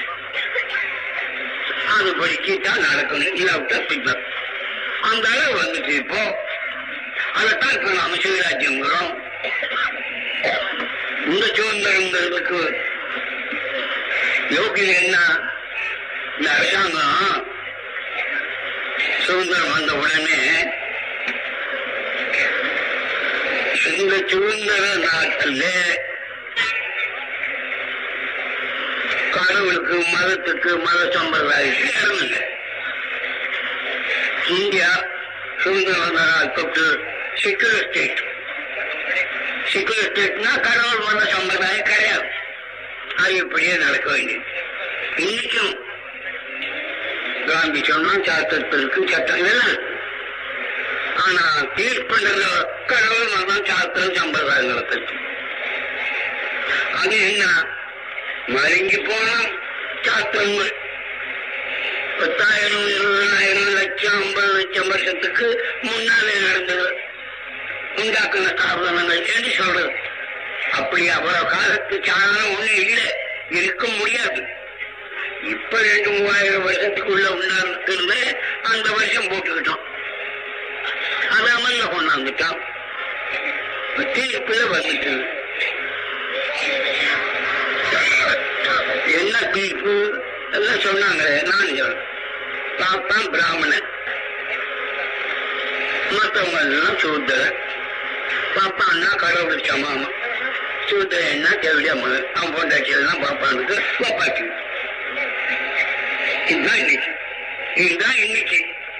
அது படிக்கிட்டா நடக்கணும் இல்லாவிட்டா சித்தம் அந்த அளவு வந்துச்சு இப்போ அதைத்தான் இப்ப நாம சிவராஜ்யங்கிறோம் இந்த சுதந்திரங்கிறதுக்கு யோகியம் என்ன இந்த அரசாங்கம் சுதந்திரம் வந்த உடனே இந்த சுதந்திர நாட்டில் கடவுளுக்கு மதத்துக்கு மத சம்பிரதாயத்துக்கு இடம் இல்லை இந்தியா சுதந்திரம் வந்த நாள் தொட்டு செக்குலர் ஸ்டேட் செக்குலர் ஸ்டேட்னா கடவுள் மத சம்பிரதாயம் கிடையாது அது இப்படியே நடக்க வேண்டியது இன்னைக்கும் காந்தி சொன்னா சாஸ்திரத்திற்கு சட்டம் எல்லாம் ஆனா தீர்ப்புன்றது கடவுள் மதம் சாஸ்திரம் சம்பிரதாயங்களை பற்றி அது என்ன மருங்கி போனா சாஸ்திரங்கள் பத்தாயிரம் இருபதாயிரம் லட்சம் ஐம்பது லட்சம் வருஷத்துக்கு முன்னாலே நடந்தது உண்டாக்குன ஸ்தாபனங்கள் என்று சொல்றது அப்படி அவ்வளவு காலத்து சாதனம் ஒண்ணு இல்லை இருக்க முடியாது இப்ப ரெண்டு மூவாயிரம் வருஷத்துக்குள்ள உண்டாக்குறது அந்த வருஷம் போட்டுக்கிட்டோம் அது அமல்ல கொண்டாந்துட்டான் தீர்ப்புல வந்துட்டு என்ன தீர்ப்பு எல்லாம் சொன்னாங்களே நான் சொல்றேன் பாப்பான் பிராமணன் மற்றவங்க எல்லாம் சூத்திரன் பாப்பான்னா கடவுள் சமாமம் சூத்திரன் என்ன தேவையா மகன் அவன் பொண்டாட்சி எல்லாம் பாப்பானுக்கு பாப்பாச்சு இதுதான் இன்னைக்கு இதுதான் இன்னைக்கு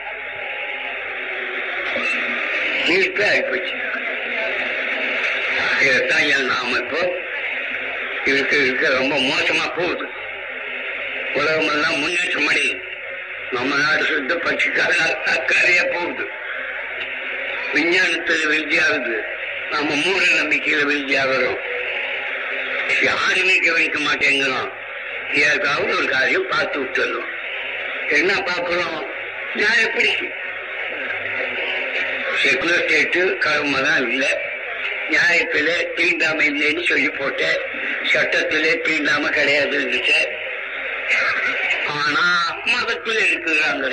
தீர்ப்பே ஆயிப்போச்சு இதைத்தான் என் நாம இப்போ இருக்க இருக்க ரொம்ப மோசமா போகுது உலகமெல்லாம் முன்னேற்றம் அடையுது நம்ம நாடு சுத்த பட்சிக்கார அக்கறையா போகுது விஞ்ஞானத்துல விருத்தியாகுது நம்ம மூட நம்பிக்கையில விருத்தியாகிறோம் யாருமே கவனிக்க மாட்டேங்கிறோம் ஏதாவது ஒரு காரியம் பார்த்து விட்டுறோம் என்ன பார்க்கிறோம் நான் எப்படி செக்குலர் ஸ்டேட்டு கருமை தான் இல்லை நியாயத்தில தீண்டாமை இல்லைன்னு சொல்லி போட்டேன் சட்டத்திலே தீண்டாம கிடையாது இருந்துச்சு ஆனா மதத்தில் இருக்குறாங்க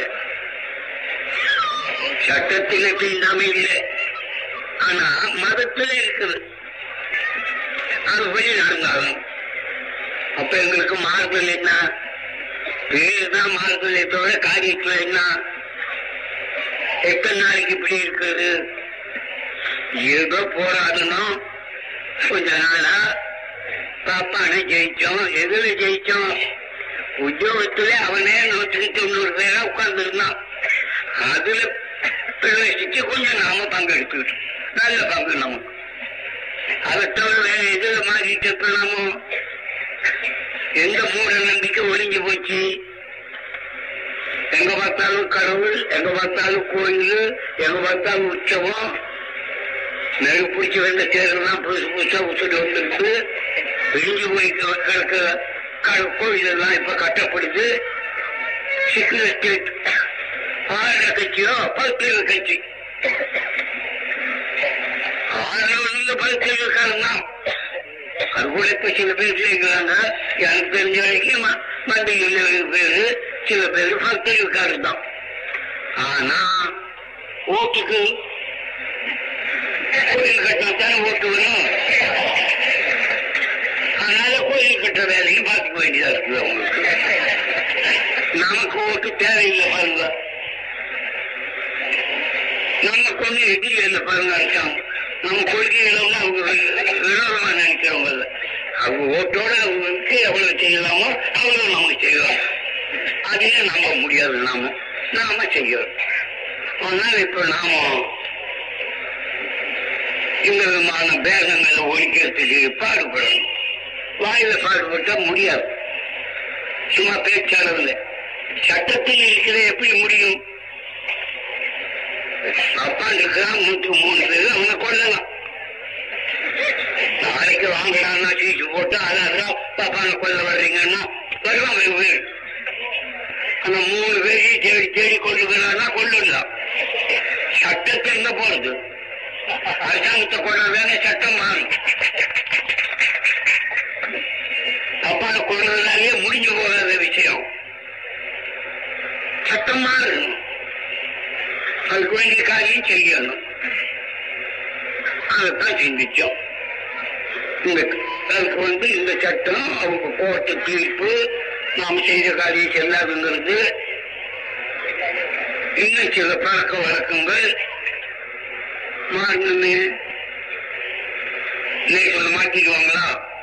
சட்டத்தில தீண்டாமை இல்லை ஆனா மதத்தில் இருக்குது அதுபடி நடந்தாலும் அப்ப எங்களுக்கு மாறுதல் என்ன பேரு தான் மாறுதல் தவிர காரியத்துல என்ன எத்தனை நாளைக்கு இப்படி இருக்குது ஏதோ போராடணும் கொஞ்ச நாளா பாப்பான ஜெயிச்சோம் எதுல ஜெயிச்சோம் உத்தியோகத்துல அவனே நூற்றுக்கு தொண்ணூறு பேரா உட்கார்ந்து இருந்தான் அதுல பிரவேசிச்சு கொஞ்சம் நாம பங்கெடுத்துக்கிட்டோம் நல்ல பங்கு நமக்கு அதை தவிர வேற எதுல மாறிட்டு இருக்கலாமோ எந்த மூட நம்பிக்கை ஒளிஞ்சு போச்சு எங்க பார்த்தாலும் கடவுள் எங்க பார்த்தாலும் கோயில் எங்க பார்த்தாலும் உற்சவம் நெருப்பு பிடிச்சி வந்த தேர்தலாம் புதுசு புதுசா உசுட்டு வந்துருக்கு விழிஞ்சு போய் கிடக்க கோயில் எல்லாம் இப்ப கட்டப்படுது சிக்கிற ஸ்டேட் ஆளுந கட்சியோ பல்கலை கட்சி ஆளுநர் பல்கலை தான் அது கூட இப்ப சில பேர் இருக்கிறாங்க எனக்கு தெரிஞ்ச வரைக்கும் மண்டியில் பேரு சில பேர் பக்தர்களுக்காரு தான் ஆனா ஓட்டுக்கு கோயில் கட்டினாத்தானே ஓட்டு வரும் அதனால கோயில் கட்டுற வேலையும் பார்த்துக்க வேண்டியதா இருக்குது அவங்களுக்கு நமக்கு ஓட்டு தேவையில்லை பாருங்க நமக்கு ஒண்ணு எதிரி இல்லை பாருங்க அர்த்தம் நம்ம கொள்கைகளை அவங்க விரோதமா நினைக்கிறவங்க இல்ல. அவங்க ஓட்டோட அவங்களுக்கு எவ்வளவு செய்யலாமோ அவ்வளவு நம்ம செய்யலாம் அதையும் நம்ப முடியாது நாம நாம செய்யறோம் அதனால இப்ப நாம இந்த விதமான பேதங்களை ஒழிக்கிறதுக்கு பாடுபடணும் வாயில பாடுபட்டா முடியாது சும்மா பேச்சாளர்ல சட்டத்தில் இருக்கிறது எப்படி முடியும் அப்பா இருக்கிறான் நூற்று மூணு பேர் அவனை கொல்லலாம் கடைக்கு வாங்கடான்னா சீட்டு போட்டு அதான் பாப்பான கொல்ல வர்றீங்கன்னா வருவாங்க இவங்க பேர் அந்த மூணு பேரையும் தேடி தேடி கொள்ளுகிறான்னா கொள்ளுடலாம் சட்டத்தை எங்க போறது அரசாங்கத்தை கொள்றதானே சட்டம் மாறும் தப்பான கொள்றதுனாலே முடிஞ்சு போகாத விஷயம் சட்டம் மாறணும் அதுக்கு வேண்டிய காரியம் செய்யணும் அதைத்தான் சிந்திச்சோம் இந்த அதுக்கு வந்து இந்த சட்டம் அவங்க போட்ட தீர்ப்பு நாம் செய்த காரியம் செல்லாதுங்கிறது இன்னும் சில பழக்க வழக்கங்கள் மாறணுமே இன்னைக்கு சொல்ல மாட்டிக்குவாங்களா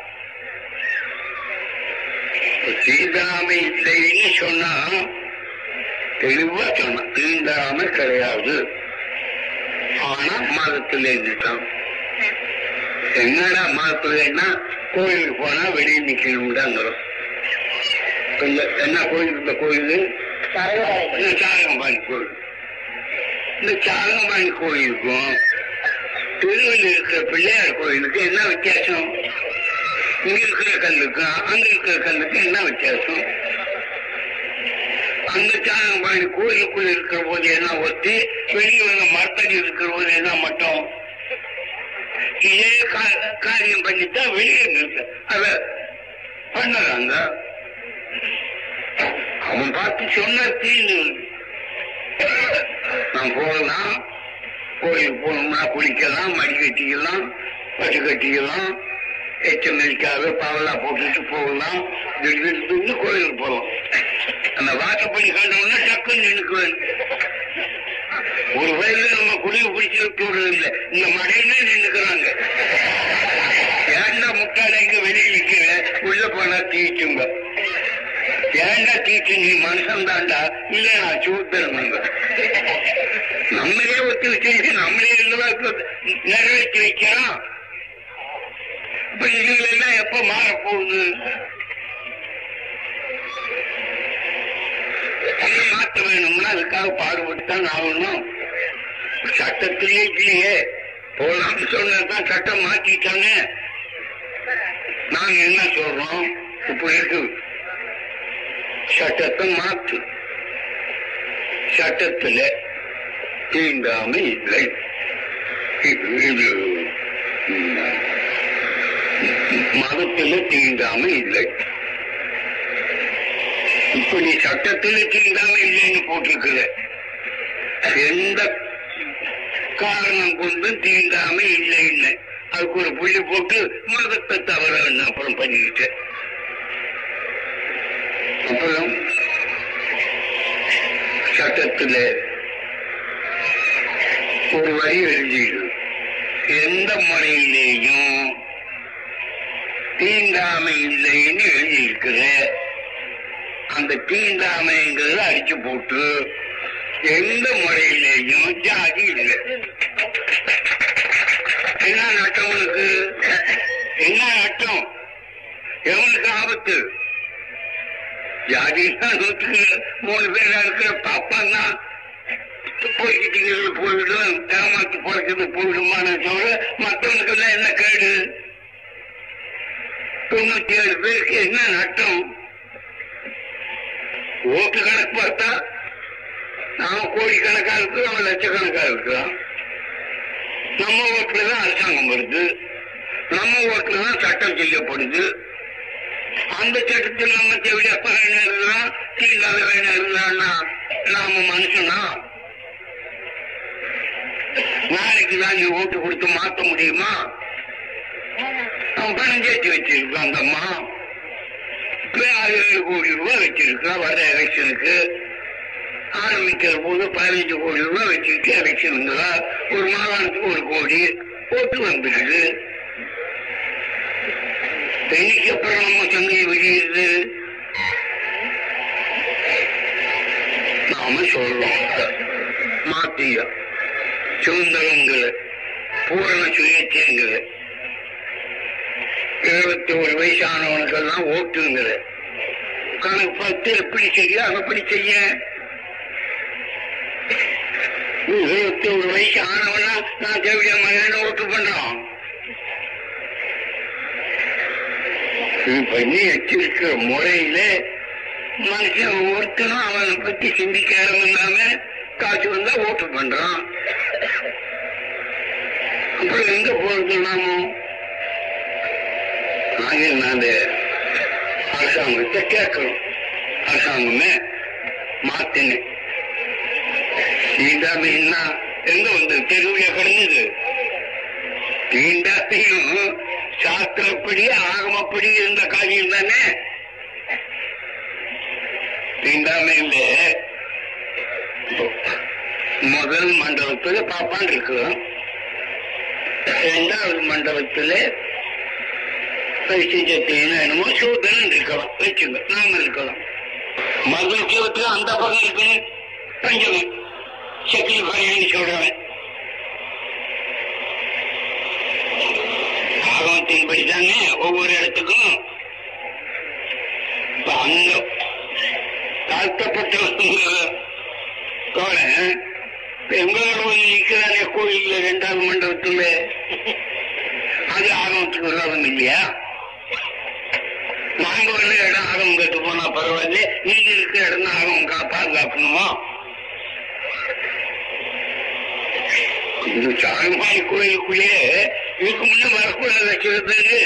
தீண்டாமை இல்லைன்னு சொன்னா தெளிவா சொன்னா தீண்டாமை கிடையாது ஆனா மதத்துல இருந்துட்டான் என்னடா மதத்துலன்னா கோயிலுக்கு போனா வெளியே நிக்கணும்டாங்கிறோம் இந்த என்ன கோயில் இந்த கோயில் இந்த சாரகம்பாணி கோயில் இந்த சாரகம்பாணி கோயிலுக்கும் திருவில் இருக்கிற பிள்ளையார் கோயிலுக்கு என்ன வித்தியாசம் இங்க இருக்கிற கல்லுக்கும் அங்க இருக்கிற கல்லுக்கும் என்ன வித்தியாசம் அந்த சாரகம்பாணி கோயிலுக்குள்ள இருக்கிற போது என்ன ஒத்தி வெளியே உள்ள மரத்தடி இருக்கிற போது என்ன மட்டும் இதே கா- காரியம் பண்ணித்தான் வெளியே இருக்கு அத பண்ணறாங்க அவன் பார்த்து சொன்ன தீர்ந்து நான் போகலாம் கோயிலுக்கு போகணும்னா குளிக்கலாம் மடி கட்டிக்கலாம் பட்டு கட்டிக்கலாம் எச்சம் இருக்காது பாவலா போட்டுட்டு போகலாம் திடீர்னு கோயிலுக்கு போகலாம் அந்த வாசப்படி கண்டவுடனே டக்குன்னு நின்னுக்குவேன் ஒரு வயதுல நம்ம குடிவு பிடிச்சிட்டு இல்லை இந்த மடையில நின்னுக்கிறாங்க ஏன்டா முட்டாள இங்க வெளியே நிக்கிற உள்ள போனா தீச்சுங்க ஏன்டா தீச்சு நீ மனுஷன் தாண்டா இல்ல நான் சூத்திரனுங்க நம்மளே ஒத்தி வச்சு நம்மளே இல்லவா நிறைவேற்றி வைக்கிறோம் இப்ப இதுல எல்லாம் எப்ப மாற போகுது அதை மாற்ற வேணும்னா அதுக்காக பாடுபட்டு தான் ஆகணும் சட்டத்திலே இல்லையே போலாம்னு சொன்னதான் சட்டம் மாத்திட்டாங்க நாங்க என்ன சொல்றோம் இப்ப இருக்கு சட்டத்தை மாத்து சட்டத்துல தீண்டாமை இல்லை இது இது, ம், மதத்துல தீண்டாமை இல்லை இப்ப நீ சட்டத்துல தீண்டாமை இல்லைன்னு போட்டிருக்கிற எந்த காரணம் கொண்டு தீண்டாமை இல்லைன்னு அதுக்கு ஒரு புள்ளி போட்டு மதத்தை தவற அப்புறம் பண்ணிக்கிட்டேன் அப்புறம் சட்டத்துல ஒரு வரி எழுதிடு எந்த முறையிலேயும் தீண்டாமை இல்லைன்னு எழுதியிருக்கிற அந்த தீண்டாமைங்கிறத அடிச்சு போட்டு எந்த முறையிலேயும் ஜாதி இல்லை என்ன நட்டம் உனக்கு என்ன நட்டம் எவனுக்கு ஆபத்து ஜாதினா நூற்றுக்கு மூணு பேரா இருக்கிற பாப்பான்னா போய்கிட்டு போயிடும் ஏமாத்து பிறக்கிறது போயிடுமான தவிர மற்றவனுக்கெல்லாம் என்ன கேடு தொண்ணூத்தி ஏழு பேருக்கு என்ன நட்டம் ஓட்டு கணக்கு பார்த்தா நாம கோடிக்கணக்கா இருக்கிறோம் அவன் லட்சக்கணக்கா இருக்கிறான் நம்ம ஓட்டுல தான் அரசாங்கம் வருது நம்ம ஓட்டுல தான் சட்டம் செய்யப்படுது அந்த சட்டத்தில் நம்ம தேவையா வேணும் இருந்தான் தீண்டாத வேணும் இருந்தான்னா நாம மனுஷனா நாளைக்கு தான் நீ ஓட்டு கொடுத்து மாத்த முடியுமா அவன் பணம் சேர்த்து வச்சிருக்கான் அந்த அம்மா இப்ப ஆறு ஏழு கோடி ரூபாய் வச்சிருக்கா வர எலெக்ஷனுக்கு ஆரம்பிக்கிற போது பதினஞ்சு கோடி ரூபாய் வச்சுக்கிட்டு எலெக்ஷனுங்களா ஒரு மாகாணத்துக்கு ஒரு கோடி ஓட்டு வந்துடுது இன்னைக்கு அப்புறம் நம்ம சந்தை வெளியிடுது நாம சொல்றோம் மாத்தியா சுதந்திரங்கிற பூரண சுயேட்சைங்கிற இருபத்தி ஒரு வயசானவனுக்கெல்லாம் ஓட்டுங்கிற கணக்கு பார்த்து எப்படி செய்ய அப்படி செய்ய இருபத்தி ஒரு வயசு ஆனவனா நான் தேவையா மகன் ஓட்டு பண்றான் பண்ணி வச்சிருக்கிற முறையில மனுஷன் ஒருத்தனும் அவனை பத்தி சிந்திக்க இடம் இல்லாம காசு வந்தா ஓட்டு பண்றான் அப்புறம் எங்க போறது நாமோ ஆக நான் அரசாங்கத்தை கேட்கணும் அரசாங்கமே மாத்தினேன் தீண்டாமைன்னா எங்க வந்து தெருவில கிடந்தது தீண்டாமையும் சாஸ்திரப்படி ஆகமப்படி இருந்த காரியம் தானே தீண்டாமையில முதல் மண்டபத்துல பாப்பான் இருக்கிறோம் இரண்டாவது மண்டபத்துல பரிசுத்தீன என்னமோ சூதரன் இருக்கலாம் வச்சுங்க நாம இருக்கலாம் மகிழ்ச்சியத்துல அந்த பக்கம் இருக்குன்னு பஞ்சமன் சக்தி பையன் சொல்றவன் ஆகமத்தின்படி தானே ஒவ்வொரு இடத்துக்கும் இப்ப அங்க தாழ்த்தப்பட்டவங்க எங்களோட வந்து நிக்கிறானே கோயில்ல ரெண்டாவது மண்டபத்துல அது ஆகமத்துக்கு விரோதம் இல்லையா நாங்க வந்து இடம் ஆகமம் கட்டு போனா பரவாயில்ல நீங்க இருக்கிற இடம் தான் ஆகமம் கா- பாதுகாக்கணுமா இந்த சாமிமாரி கோயிலுக்குள்ளே இதுக்கு முன்ன வரக்கூடாது சில பேரு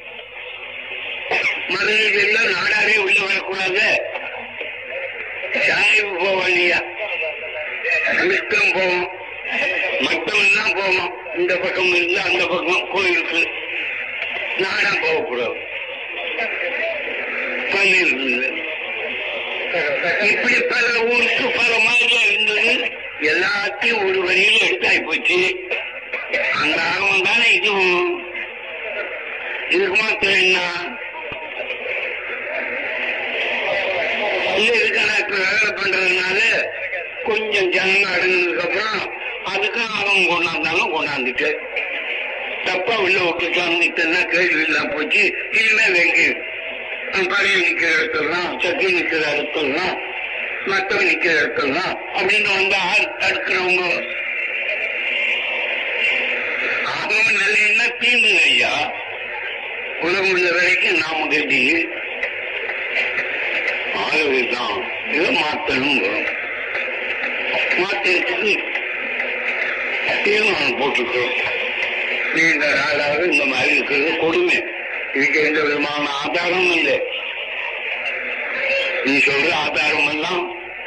மதுரையில் எல்லாம் நாடாரே உள்ள வரக்கூடாது சாய்வு போவோம் இல்லையா மிஸ்டம் போவோம் மற்றவெல்லாம் போவோம் இந்த பக்கம் இருந்து அந்த பக்கம் கோயிலுக்கு நாடா போகக்கூடாது பண்ணியிருந்தது இப்படி பல ஊருக்கு பல மாதிரியா இருந்தது எல்லாத்தையும் ஒரு வரியில எடுத்தாய் போச்சு அந்த ஆகமம் தானே இதுவும் இதுக்கு மாத்திரம் என்ன இல்ல இதுக்கான இப்ப வேலை பண்றதுனால கொஞ்சம் ஜனங்க அடங்கினதுக்கு அப்புறம் அதுக்கு ஆகமம் கொண்டாந்தாலும் கொண்டாந்துட்டு தப்பா உள்ள விட்டுட்டான்னு கேள்வி இல்லாம போச்சு இனிமே வெங்கு பழைய நிக்கிற இடத்துலாம் சத்தி நிக்கிற இடத்துலாம் மத்தவன் நிக்கிற இடத்துலாம் அப்படின்னு வந்து ஆள் தடுக்கிறவங்க ஆகமம் நிலைன்னா தீர்ந்துங்க ஐயா உலகம் உள்ள வரைக்கும் நாம கட்டி ஆகவேதான் இதை மாத்தணும் மாத்திரத்துக்கு தீர்மானம் போட்டுக்கிறோம் நீண்ட நாளாக இந்த மாதிரி இருக்கிறது கொடுமை இதுக்கு எந்த விதமான ஆதாரமும் இல்லை நீ சொல்ற ஆதாரம் எல்லாம்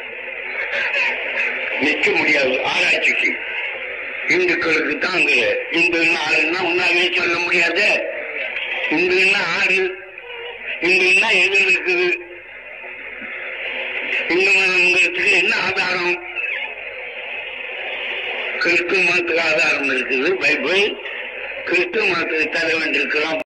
நிற்க முடியாது ஆராய்ச்சிக்கு இந்துக்களுக்கு தான் அங்க இந்துன்னா ஆளுன்னா உன்னாலே சொல்ல முடியாது இந்துன்னா ஆறு இந்துன்னா எது இருக்குது இந்து மதங்கிறதுக்கு என்ன ஆதாரம் கிறிஸ்துவ மதத்துக்கு ஆதாரம் இருக்குது பைபிள் கிறிஸ்துவ மதத்துக்கு தலைவன் இருக்கிறான்